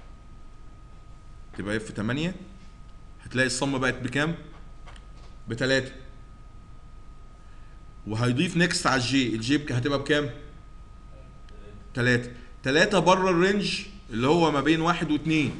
تبقى اف 8 هتلاقي الصم بقت بكام بتلاتة وهيضيف نيكست على الجي الجي بك- هتبقى بكام تلاتة تلاتة بره الرينج اللي هو ما بين واحد واتنين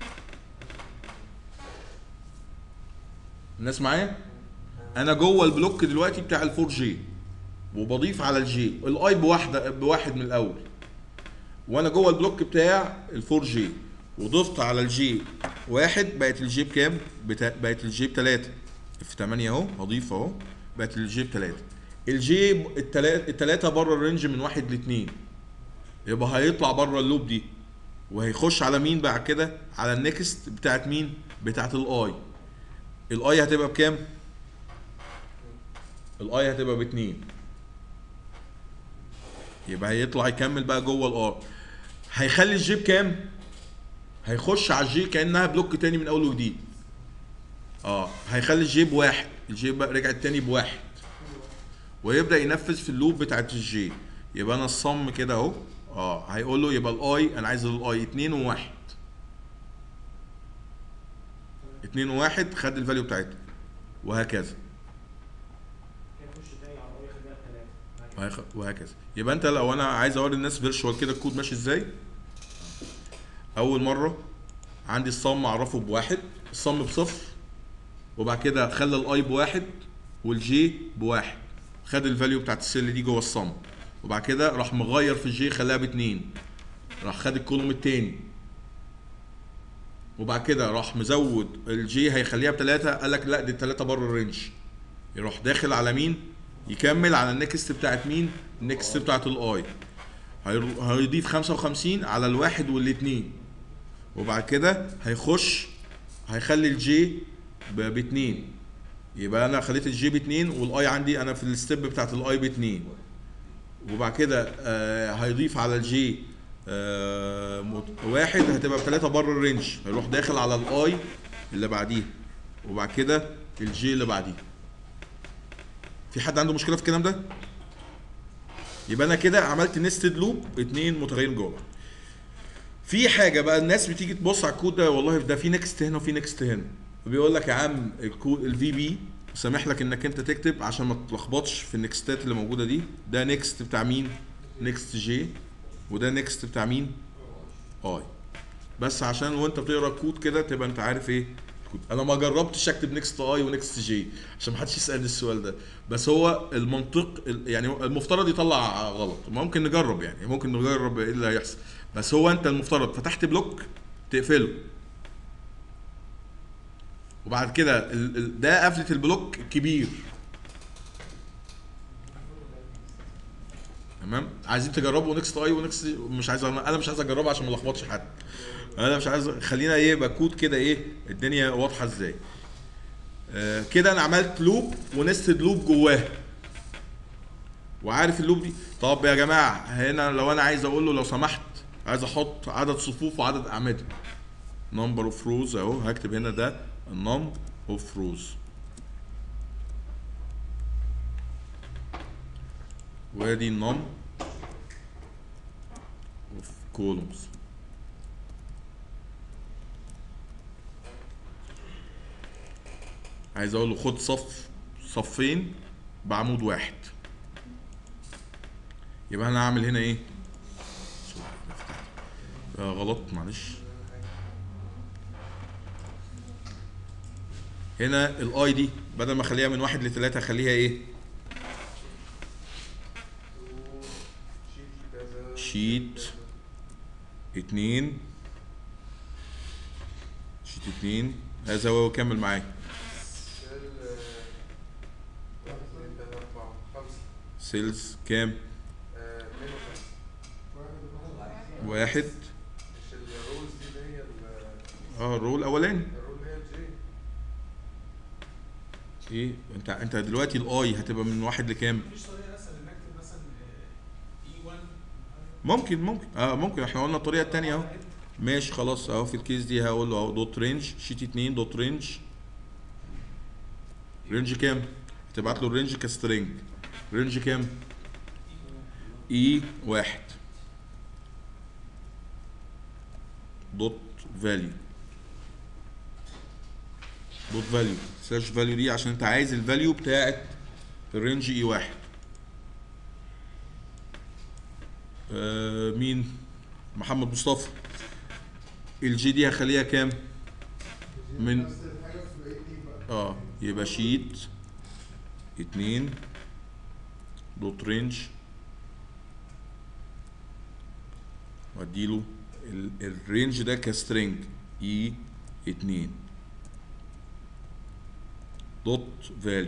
الناس معايا انا جوه البلوك دلوقتي بتاع الفور جي وبضيف على الجي الاي بواحده بواحد من الاول وانا جوه البلوك بتاع الفور جي وضفت على الجي واحد بقت الجي بكام؟ بتا... بقت الجي بتلاتة في 8 اهو هضيف اهو بقت الجي بتلاتة الجي ب- التلاتة التلاتة بره الرينج من واحد لاتنين يبقى هيطلع بره اللوب دي وهيخش على مين بعد كده؟ على النكست بتاعت مين؟ بتاعت الاي الاي هتبقى بكام؟ الاي هتبقى باتنين يبقى هيطلع يكمل بقى جوه الار هيخلي الجي بكام؟ هيخش على الجي كانها بلوك تاني من اول وجديد اه هيخلي الجي بواحد الجي بقى رجعت تاني بواحد ويبدا ينفذ في اللوب بتاعت الجي يبقى انا الصم كده اهو اه هيقول له يبقى الاي انا عايز الاي اتنين وواحد اتنين وواحد خد الفاليو بتاعتها وهكذا يخش تاني على الاي يخليها ثلاثة وهك- وهكذا يبقى انت لو انا عايز اوري الناس فيرشوال كده الكود ماشي ازاي اول مره عندي الصم اعرفه بواحد الصم بصفر وبعد كده خلى الاي بواحد والجي بواحد خد الفاليو بتاعت السيل دي جوه الصم وبعد كده راح مغير في الجي خلاها باتنين راح خد الكولوم التاني وبعد كده راح مزود الجي هيخليها بتلاتة قال لك لا دي التلاتة بره الرينج يروح داخل على مين يكمل على النكست بتاعت مين النكست بتاعت الاي هيرو- هيضيف 55 على الواحد والاتنين وبعد كده هيخش هيخلي الجي ب- باتنين يبقى انا خليت الجي باتنين والاي عندي انا في الستيب بتاعت الاي باتنين وبعد كده آه هيضيف على الجي آه مت- واحد هتبقى بتلاتة بره الرينج هيروح داخل على الاي اللي بعديه وبعد كده الجي اللي بعديه في حد عنده مشكله في الكلام ده يبقى انا كده عملت نستد لوب اتنين متغيرين جوه في حاجه بقى الناس بتيجي تبص على الكود ده والله ده في نكست هنا وفي نكست هنا بيقول لك يا عم الكود الفي بي سامح لك انك انت تكتب عشان ما تتلخبطش في النكستات اللي موجوده دي ده نكست بتاع مين نكست جي وده نكست بتاع مين اي بس عشان وانت بتقرا الكود كده تبقى انت عارف ايه الكود. انا ما جربتش اكتب نكست اي ونكست جي عشان ما حدش يسالني السؤال ده بس هو المنطق ال- يعني المفترض يطلع غلط ممكن نجرب يعني ممكن نجرب ايه اللي هيحصل بس هو انت المفترض فتحت بلوك تقفله وبعد كده ال- ال- ده قفله البلوك كبير تمام عايزين تجربوا نكست اي ونكست مش عايز انا مش عايز اجربها عشان ما الخبطش حد انا مش عايز خلينا ايه يبقى كود كده ايه الدنيا واضحه ازاي آه كده انا عملت لوب ونستد لوب جواه وعارف اللوب دي طب يا جماعه هنا لو انا عايز اقول له لو سمحت عايز احط عدد صفوف وعدد اعمده نمبر اوف روز اهو هكتب هنا ده النم اوف روز وادي النم اوف كولومز عايز اقول له خد صف صفين بعمود واحد يبقى انا هعمل هنا ايه آه غلط معلش هنا الاي دي بدل ما اخليها من واحد لثلاثة اخليها ايه شيت كذا شيت اتنين شيت اتنين هذا هو كمل معايا سيل واحد اثنين ثلاثة أربعة خمسة سيلز كام آه، اثنين وخمسة واحد مش الرولز دي اللي هي ال- اه الرول الاولاني الرول اللي هي الجي ايه انت انت دلوقتي الاي هتبقى من واحد لكام مفيش طريقه اسهل ان اكتب مثلا اي 1 ممكن ممكن اه ممكن احنا قلنا الطريقه الثانيه اهو ماشي خلاص اهو في الكيس دي هقول له اهو دوت رينج شيت 2 دوت رينج رينج كام هتبعت له الرينج كسترينج رينج كام اي واحد دوت فاليو دوت فاليو سلاش فاليو دي عشان انت عايز الفاليو بتاعت الرينج اي واحد آه مين محمد مصطفى الجي دي هخليها كام من- نفس الحاجه في بقيه ايه بقى اه يبقى شيت اتنين دوت رينج واديله ال- الرينج ده كسترينج اي اتنين دوت فاليو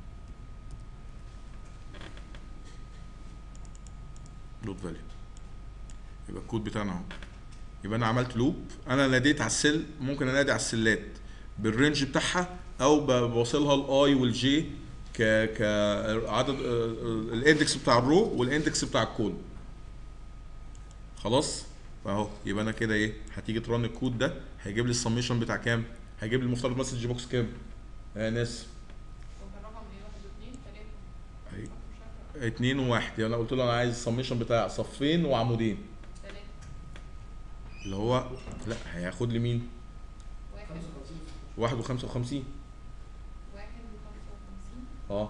دوت فاليو يبقى الكود بتاعنا اهو يبقى انا عملت لوب انا ناديت على السل ممكن انادي على السلات بالرينج بتاعها او ب- بوصلها الاي والجي ك ك عدد آه، آه، الاندكس بتاع الرو والاندكس بتاع الكول خلاص اهو يبقى انا كده ايه هتيجي ترن الكود ده هيجيب لي السميشن بتاع كام هيجيب لي المفترض مسج بوكس كام يا ناس هو كان رقم ايه واحد واثنين ثلاثة أهي. مش فاكرة اتنين وواحد يعني انا قلت له انا عايز السميشن بتاع صفين وعمودين ثلاثة اللي هو لا هياخد لي مين واحد 55 واحد وخمسة وخمسين واحد وخمسة وخمسين اه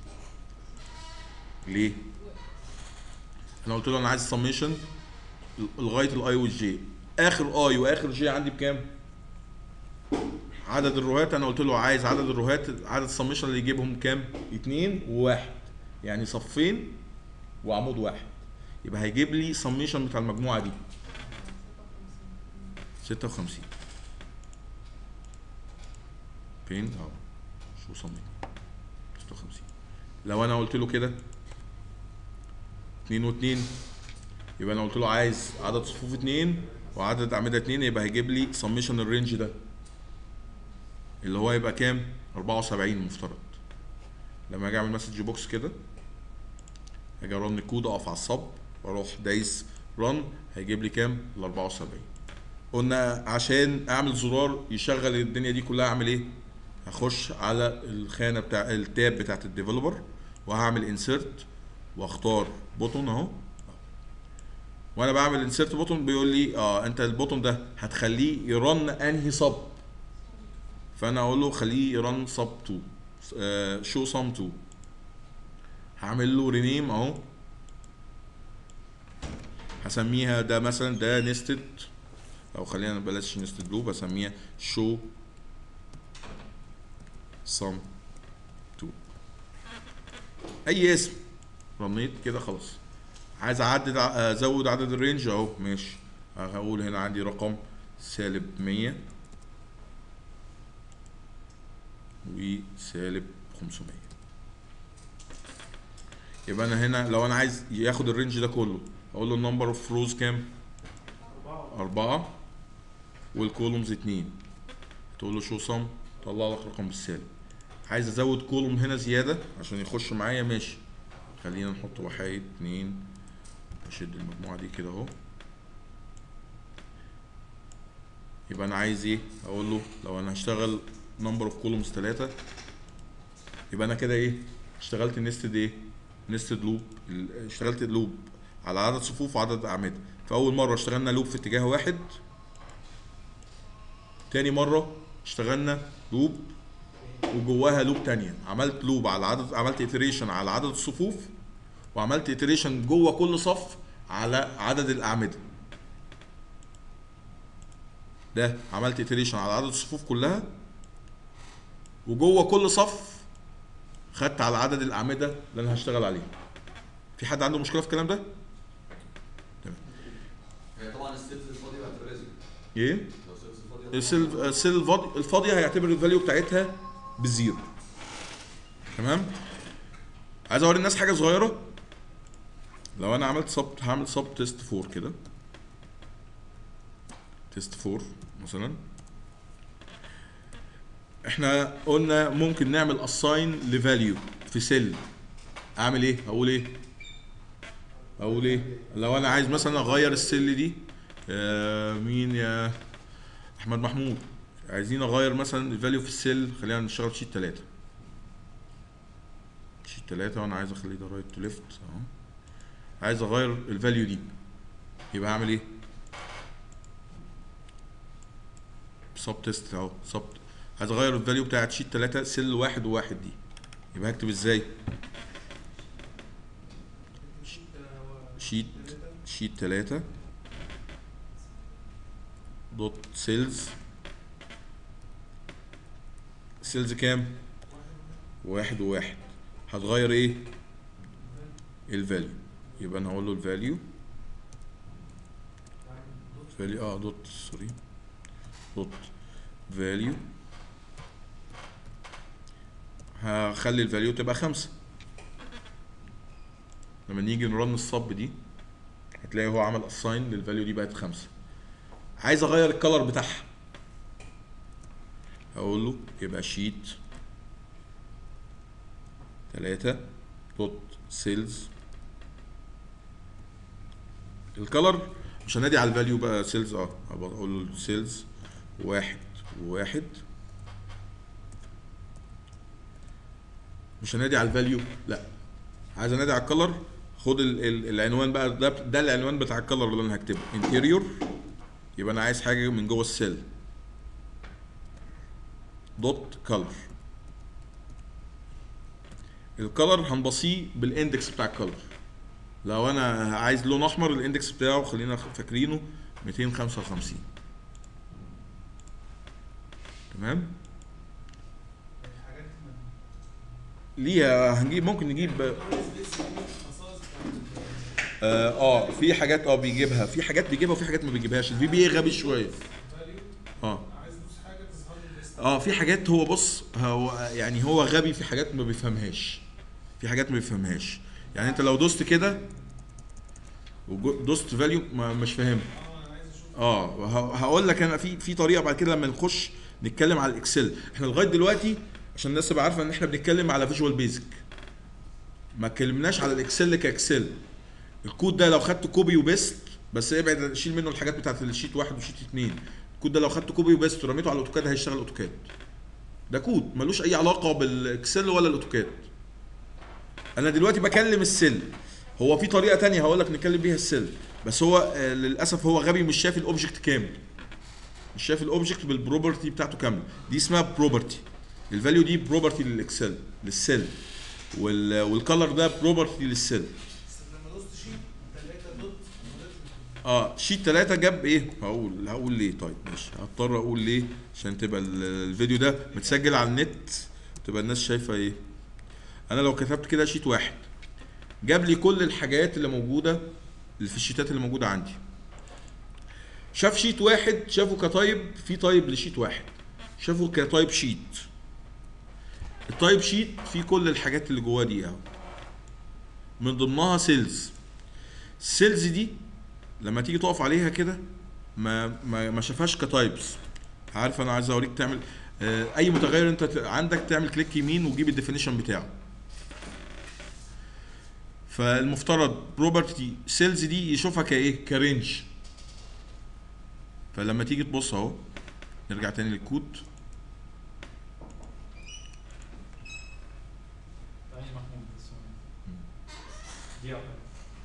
ليه انا قلت له انا عايز السميشن لغايه الاي والجي اخر اي واخر جي عندي بكام عدد الروهات انا قلت له عايز عدد الروهات عدد السميشن اللي يجيبهم كام اتنين وواحد يعني صفين وعمود واحد يبقى هيجيب لي سميشن بتاع المجموعه دي ستة وخمسين 56 فين اه شو صمم 56 لو انا قلت له كده 2 و2 يبقى انا قلت له عايز عدد صفوف 2 وعدد اعمده 2 يبقى هيجيب لي سميشن الرينج ده اللي هو يبقى كام 74 المفترض لما اجي اعمل مسج بوكس كده اجي ارن الكود اقف على الصب واروح دايس رن هيجيب لي كام ال 74 قلنا عشان اعمل زرار يشغل الدنيا دي كلها اعمل ايه هخش على الخانه بتاع التاب بتاعت الديفلوبر وهعمل انسيرت واختار بوتون اهو وانا بعمل انسيرت بوتون بيقول لي اه انت البوتون ده هتخليه يرن انهي صب فانا اقول له خليه يرن صب 2 آه شو صم 2 هعمل له رينيم اهو هسميها ده مثلا ده نستد او خلينا بلاش نستد لوب اسميها شو سم 2 اي اسم رنيت كده خلاص عايز اعدد ع- ازود عدد الرينج اهو ماشي هقول هنا عندي رقم سالب 100 وسالب 500 يبقى انا هنا لو انا عايز ياخد الرينج ده كله اقول له النمبر اوف روز كام أربعة أربعة والكولومز اتنين تقول له شو صم طلع لك رقم بالسالب عايز ازود كولوم هنا زيادة عشان يخش معايا ماشي خلينا نحط وحايد اتنين اشد المجموعة دي كده اهو يبقى انا عايز ايه اقول له لو انا هشتغل نمبر اوف كولومز تلاتة يبقى انا كده ايه اشتغلت نستد ايه نستد لوب اشتغلت لوب على عدد صفوف وعدد اعمده فاول مره اشتغلنا لوب في اتجاه واحد تاني مره اشتغلنا لوب وجواها لوب تانية عملت لوب على عدد عملت اتريشن على عدد الصفوف وعملت اتريشن جوه كل صف على عدد الاعمده ده عملت اتريشن على عدد الصفوف كلها وجوه كل صف خدت على عدد الاعمده اللي انا هشتغل عليه في حد عنده مشكله في الكلام ده هي طبعا السيلز الفاضي بعتبرها ريزك ايه لو سيلز فاضي السيل السيل الفاضي الفاضيه هيعتبر الفاليو بتاعتها بالزيرو تمام عايز اوري الناس حاجه صغيره لو انا عملت سب هعمل سب تيست 4 كده تيست 4 مثلا احنا قلنا ممكن نعمل اساين لفاليو في سيل اعمل ايه اقول ايه اقول ايه لو انا عايز مثلا اغير السيل دي آه مين يا احمد محمود عايزين اغير مثلا الفاليو في السيل خلينا نشتغل شيت 3 شيت 3 وانا عايز اخليه ده رايت تو ليفت اهو عايز اغير الفاليو دي يبقى هعمل ايه سب تيست اهو سب عايز اغير الفاليو بتاعت شيت 3 سيل واحد وواحد دي يبقى هكتب ازاي شيت شيت 3 دوت سيلز سيلز كام واحد وواحد هتغير ايه الفاليو يبقى انا هقول له الفاليو فاليو اه دوت سوري دوت فاليو هخلي الفاليو تبقى خمسة لما نيجي نرن الصب دي هتلاقي هو عمل اساين للفاليو دي بقت خمسة عايز اغير الكلر بتاعها هقول له يبقى شيت تلاتة دوت سيلز الكلر مش هنادي على الفاليو بقى سيلز اه هبقى اقول له سيلز واحد وواحد مش هنادي على الفاليو لا عايز انادي على الكلر خد ال ال العنوان بقى ده ده العنوان بتاع الكلر اللي انا هكتبه انتيريور يبقى انا عايز حاجه من جوه السيل دوت كلر الكلر هنبصيه بالاندكس بتاع الكلر لو انا عايز لون احمر الاندكس بتاعه خلينا فاكرينه 255 تمام الحاجات دي ليها هنجيب ممكن نجيب اه, آه في حاجات اه بيجيبها في حاجات بيجيبها وفي حاجات ما بيجيبهاش الفي بي اي غبي شويه اه عايز ادوس حاجه تظهر لي الليست اه في حاجات هو بص هو يعني هو غبي في حاجات ما بيفهمهاش في حاجات ما بيفهمهاش يعني انت لو دوست كده ودوست فاليو ما مش فاهمها اه ه- هقول لك انا في في طريقه بعد كده لما نخش نتكلم على الاكسل احنا لغايه دلوقتي عشان الناس تبقى عارفه ان احنا بنتكلم على فيجوال بيزك ما اتكلمناش على الاكسل كاكسل الكود ده لو خدت كوبي وبيست بس ابعد شيل منه الحاجات بتاعت الشيت واحد وشيت اتنين الكود ده لو خدت كوبي وبيست ورميته على الاوتوكاد هيشتغل اوتوكاد ده كود ملوش اي علاقه بالاكسل ولا الاوتوكاد انا دلوقتي بكلم السل هو في طريقه تانية هقول لك نتكلم بيها السل بس هو آه، للاسف هو غبي مش شايف الاوبجكت كامل مش شايف الاوبجكت بالبروبرتي بتاعته كامله دي اسمها بروبرتي الفاليو دي بروبرتي للاكسل للسيل وال والكلر ده بروبرتي للسيل بس لما دوست شيت تلاته دوت اه شيت 3 جاب ايه هقول هقول ليه طيب ماشي هضطر اقول ليه عشان تبقى ال- الفيديو ده متسجل على النت تبقى الناس شايفه ايه انا لو كتبت كده شيت واحد جاب لي كل الحاجات اللي موجوده اللي في الشيتات اللي موجوده عندي شاف شيت واحد شافه كتايب في تايب لشيت واحد شافه كتايب شيت التايب شيت فيه كل الحاجات اللي جواه دي اهو من ضمنها سيلز السيلز دي لما تيجي تقف عليها كده ما ما ما شافهاش كتايبس عارف انا عايز اوريك تعمل آه، اي متغير انت ت- عندك تعمل كليك يمين وتجيب الديفينيشن بتاعه فالمفترض بروبرتي سيلز دي يشوفها كايه كرينج فلما تيجي تبص اهو نرجع تاني للكود ثاني محمود بس دي واحدة.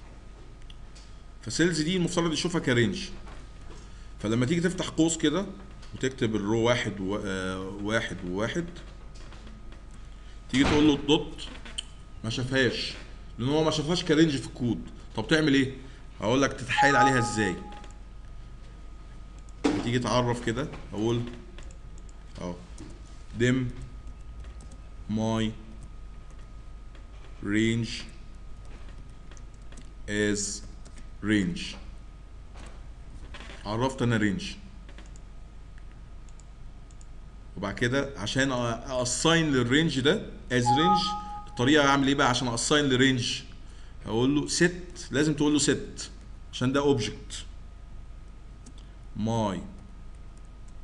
فسيلز دي المفترض يشوفها كرينج فلما تيجي تفتح قوس كده وتكتب الرو واحد و... آه، واحد وواحد تيجي تقول له الدوت ما شافهاش لان هو ما شافهاش كرينج في الكود طب تعمل ايه هقول لك تتحايل عليها ازاي تيجي تعرف كده اقول اهو دم ماي رينج از رينج عرفت انا رينج وبعد كده عشان اساين للرينج ده از رينج الطريقه اعمل ايه بقى عشان اساين لرينج هقول له set لازم تقول له set عشان ده اوبجكت ماي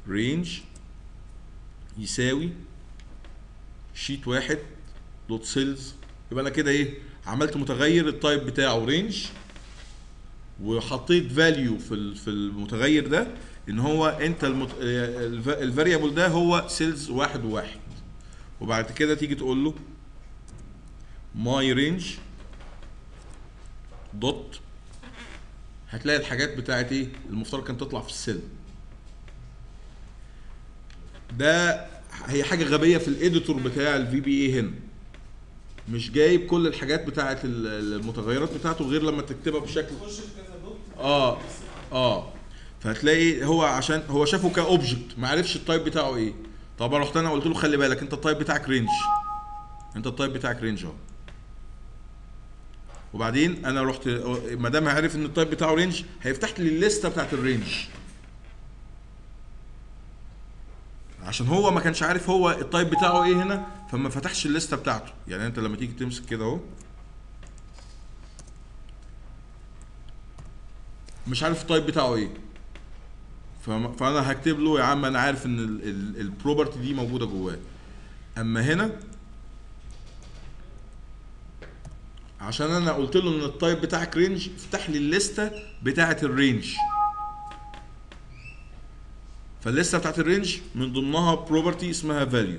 رينج يساوي شيت واحد دوت سيلز يبقى انا كده ايه عملت متغير التايب بتاعه رينج وحطيت فاليو في ال- في المتغير ده ان هو انت الفاريبل ده هو سيلز واحد وواحد وبعد كده تيجي تقول له ماي رينج دوت هتلاقي الحاجات بتاعت ايه المفترض كانت تطلع في السيل ده هي حاجه غبيه في الاديتور بتاع الفي بي اي هنا مش جايب كل الحاجات بتاعت ال- المتغيرات بتاعته غير لما تكتبها بشكل تخش في كذا دوت اه اه فهتلاقي هو عشان هو شافه كاوبجكت ما عرفش التايب بتاعه ايه طب رحت انا قلت له خلي بالك انت التايب بتاعك رينج انت التايب بتاعك رينج اهو وبعدين انا رحت ما دام عارف ان التايب بتاعه رينج هيفتح لي الليسته بتاعت الرينج عشان هو ما كانش عارف هو التايب بتاعه ايه هنا فما فتحش الليسته بتاعته يعني انت لما تيجي تمسك كده اهو مش عارف التايب بتاعه ايه فم- فانا هكتب له يا عم انا عارف ان البروبرتي دي موجوده جواه اما هنا عشان انا قلت له ان التايب بتاعك رينج افتح لي الليسته بتاعه الرينج فالليسته بتاعه الرينج من ضمنها بروبرتي اسمها فاليو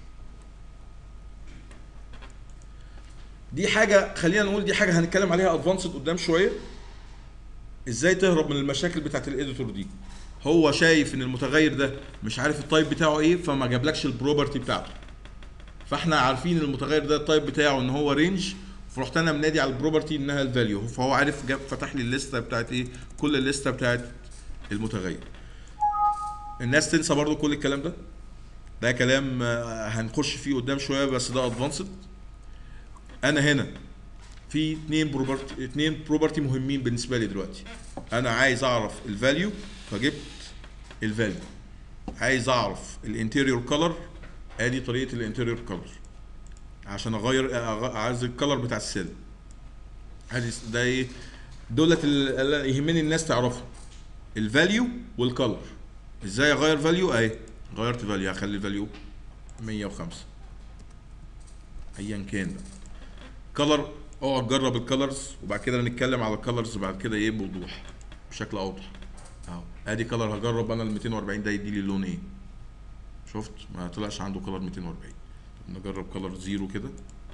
دي حاجه خلينا نقول دي حاجه هنتكلم عليها ادفانسد قدام شويه ازاي تهرب من المشاكل بتاعت الايديتور دي هو شايف ان المتغير ده مش عارف التايب بتاعه ايه فما جابلكش البروبرتي بتاعته فاحنا عارفين المتغير ده التايب بتاعه ان هو رينج فرحت انا منادي على البروبرتي انها الفاليو فهو عارف جاب فتح لي الليسته بتاعت ايه كل الليسته بتاعت المتغير الناس تنسى برضو كل الكلام ده ده كلام آه، هنخش فيه قدام شويه بس ده ادفانسد انا هنا في اتنين بروبرتي اتنين بروبرتي مهمين بالنسبه لي دلوقتي انا عايز اعرف الفاليو فجبت الفاليو عايز اعرف الانتيريور كولر ادي طريقه الانتيريور كولر عشان اغير أغ- عايز الكولر بتاع السيل ادي س- ده ايه دولت ال- اللي يهمني الناس تعرفها الفاليو والكولر ازاي اغير فاليو اهي غيرت فاليو هخلي الفاليو 105 ايا كان بقى كلر اقعد جرب الكلرز وبعد كده نتكلم على الكلرز بعد كده ايه بوضوح بشكل اوضح اهو ادي كلر هجرب انا ال 240 ده يدي لي لون ايه شفت ما طلعش عنده كلر 240 طب نجرب كلر زيرو كده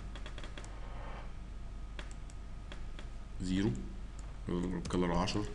زيرو نجرب كلر 10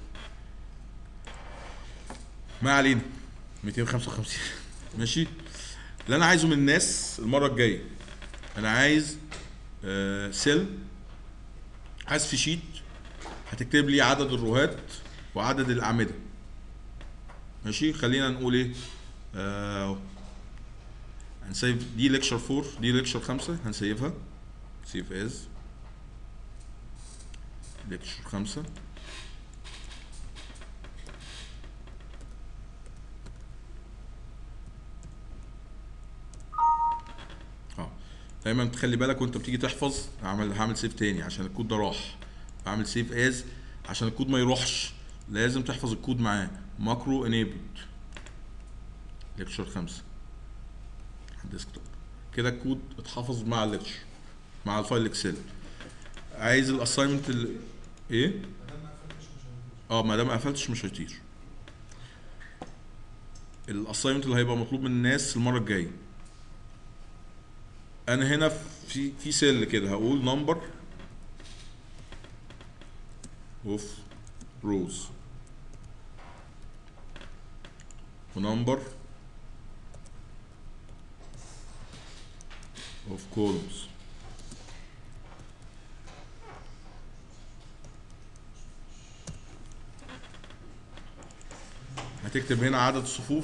ما علينا 255 ماشي اللي انا عايزه من الناس المره الجايه انا عايز آه، سيل عايز في شيت هتكتب لي عدد الروهات وعدد الاعمده ماشي خلينا نقول ايه آه هنسيف دي ليكشر 4 دي ليكشر 5 هنسيفها سيف از ليكشر 5 اه دايما تخلي بالك وانت بتيجي تحفظ هعمل هعمل سيف تاني عشان الكود ده راح بعمل سيف از عشان الكود ما يروحش لازم تحفظ الكود معاه ماكرو انيبلد ليكشر خمسة على الديسكتوب كده الكود اتحفظ مع الليكشر مع الفايل اكسل عايز الاساينمنت ال... ايه اه ما دام ما قفلتش مش هيطير الاساينمنت اللي هيبقى مطلوب من الناس المره الجايه انا هنا في في سيل كده هقول نمبر اوف روز ونمبر اوف كولومز هتكتب هنا عدد الصفوف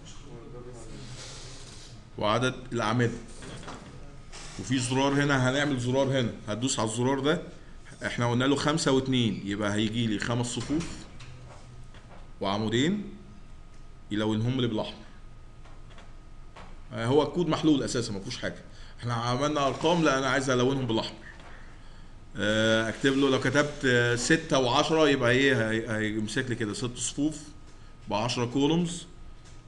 وعدد الاعمده وفي زرار هنا هنعمل زرار هنا هتدوس على الزرار ده احنا قلنا له خمسة واتنين يبقى هيجي لي خمس صفوف وعمودين يلونهم لي بالاحمر آه، هو الكود محلول اساسا ما فيهوش حاجه احنا عملنا ارقام لا انا عايز الونهم بالاحمر آه، اكتب له لو كتبت آه، ستة وعشرة يبقى ايه هي- هيمسك لي كده ست صفوف بعشرة كولومز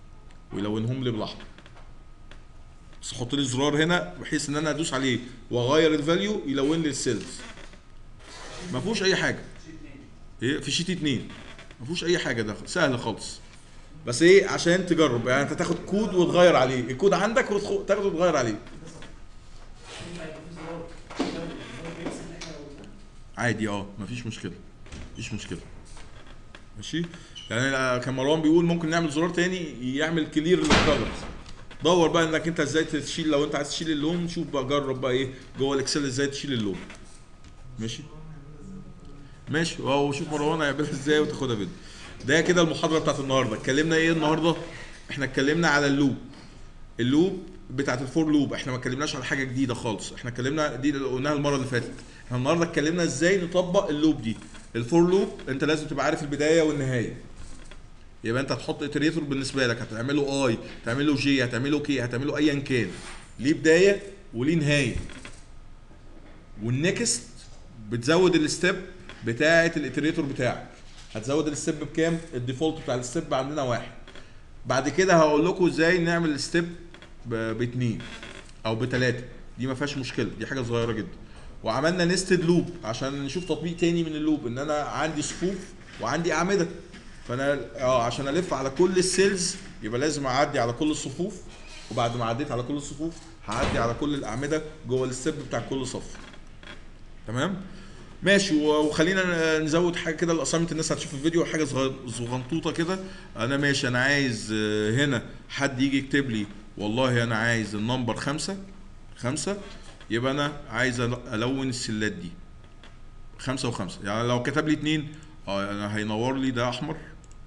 ويلونهم لي بالاحمر بس حط لي زرار هنا بحيث ان انا ادوس عليه واغير الفاليو يلون لي السيلز ما فيهوش اي حاجه ايه في شيت اتنين ما فيهوش اي حاجه ده سهل خالص بس ايه عشان تجرب يعني انت تاخد كود وتغير عليه الكود عندك وتاخده وتغير عليه ينفع يبقى في زرار زرار بيكس اللي احنا قلناه عادي اه مفيش مشكله مفيش مشكله ماشي يعني أنا كان مروان بيقول ممكن نعمل زرار تاني يعمل كلير للكالرز دور بقى انك انت ازاي تشيل لو انت عايز تشيل اللون شوف بقى جرب بقى ايه جوه الاكسل ازاي تشيل اللون ماشي ماشي واو شوف مروان هيعملها ازاي وتاخدها فيديو ده كده المحاضره بتاعت النهارده اتكلمنا ايه النهارده احنا اتكلمنا على اللوب اللوب بتاعت الفور لوب احنا ما اتكلمناش على حاجه جديده خالص احنا اتكلمنا دي اللي قلناها المره اللي فاتت احنا النهارده اتكلمنا ازاي نطبق اللوب دي الفور لوب انت لازم تبقى عارف البدايه والنهايه يبقى انت هتحط اتريتور بالنسبه لك هتعمله اي هتعمله جي هتعمله كي هتعمله ايا كان ليه بدايه وليه نهايه والنكست بتزود الستيب بتاعه الاتريتور بتاعك هتزود الستيب بكام الديفولت بتاع الستيب عندنا واحد بعد كده هقول لكم ازاي نعمل الستيب باثنين او بثلاثه دي ما فيهاش مشكله دي حاجه صغيره جدا وعملنا نستد لوب عشان نشوف تطبيق تاني من اللوب ان انا عندي صفوف وعندي اعمده فانا اه عشان الف على كل السيلز يبقى لازم اعدي على كل الصفوف وبعد ما عديت على كل الصفوف هعدي على كل الاعمده جوه الستيب بتاع كل صف تمام ماشي و- وخلينا نزود حاجه كده الاسامنت الناس هتشوف الفيديو حاجه صغ- صغنطوطه كده انا ماشي انا عايز آه، هنا حد يجي يكتب لي والله انا عايز النمبر خمسة خمسة يبقى انا عايز أل- الون السلات دي خمسة وخمسة يعني لو كتب لي اتنين اه انا هينور لي ده احمر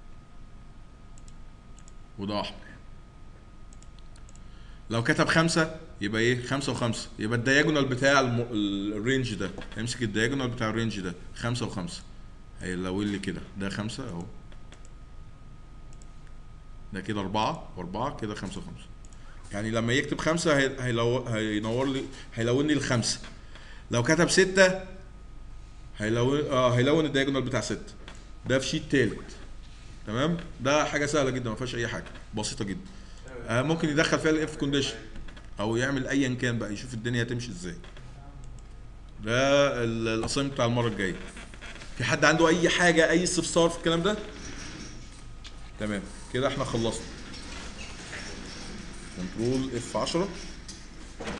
وده احمر لو كتب خمسة يبقى ايه خمسة وخمسة يبقى الدياجونال بتاع الم... ال- الرينج ده امسك الدياجونال بتاع الرينج ده خمسة وخمسة هيلون لي كده ده خمسة اهو ده كده أربعة وأربعة كده خمسة وخمسة يعني لما يكتب خمسة هي... هيلو... هينور لي هيلون لي الخمسة لو كتب ستة هيلون اه هيلون الدياجونال بتاع ستة ده في شيت تالت تمام ده حاجة سهلة جدا ما فيهاش أي حاجة بسيطة جدا آه ممكن يدخل فيها الاف كونديشن او يعمل ايا كان بقى يشوف الدنيا هتمشي ازاي ده الاسايم بتاع المره الجايه في حد عنده اي حاجه اي استفسار في الكلام ده تمام كده احنا خلصنا كنترول اف 10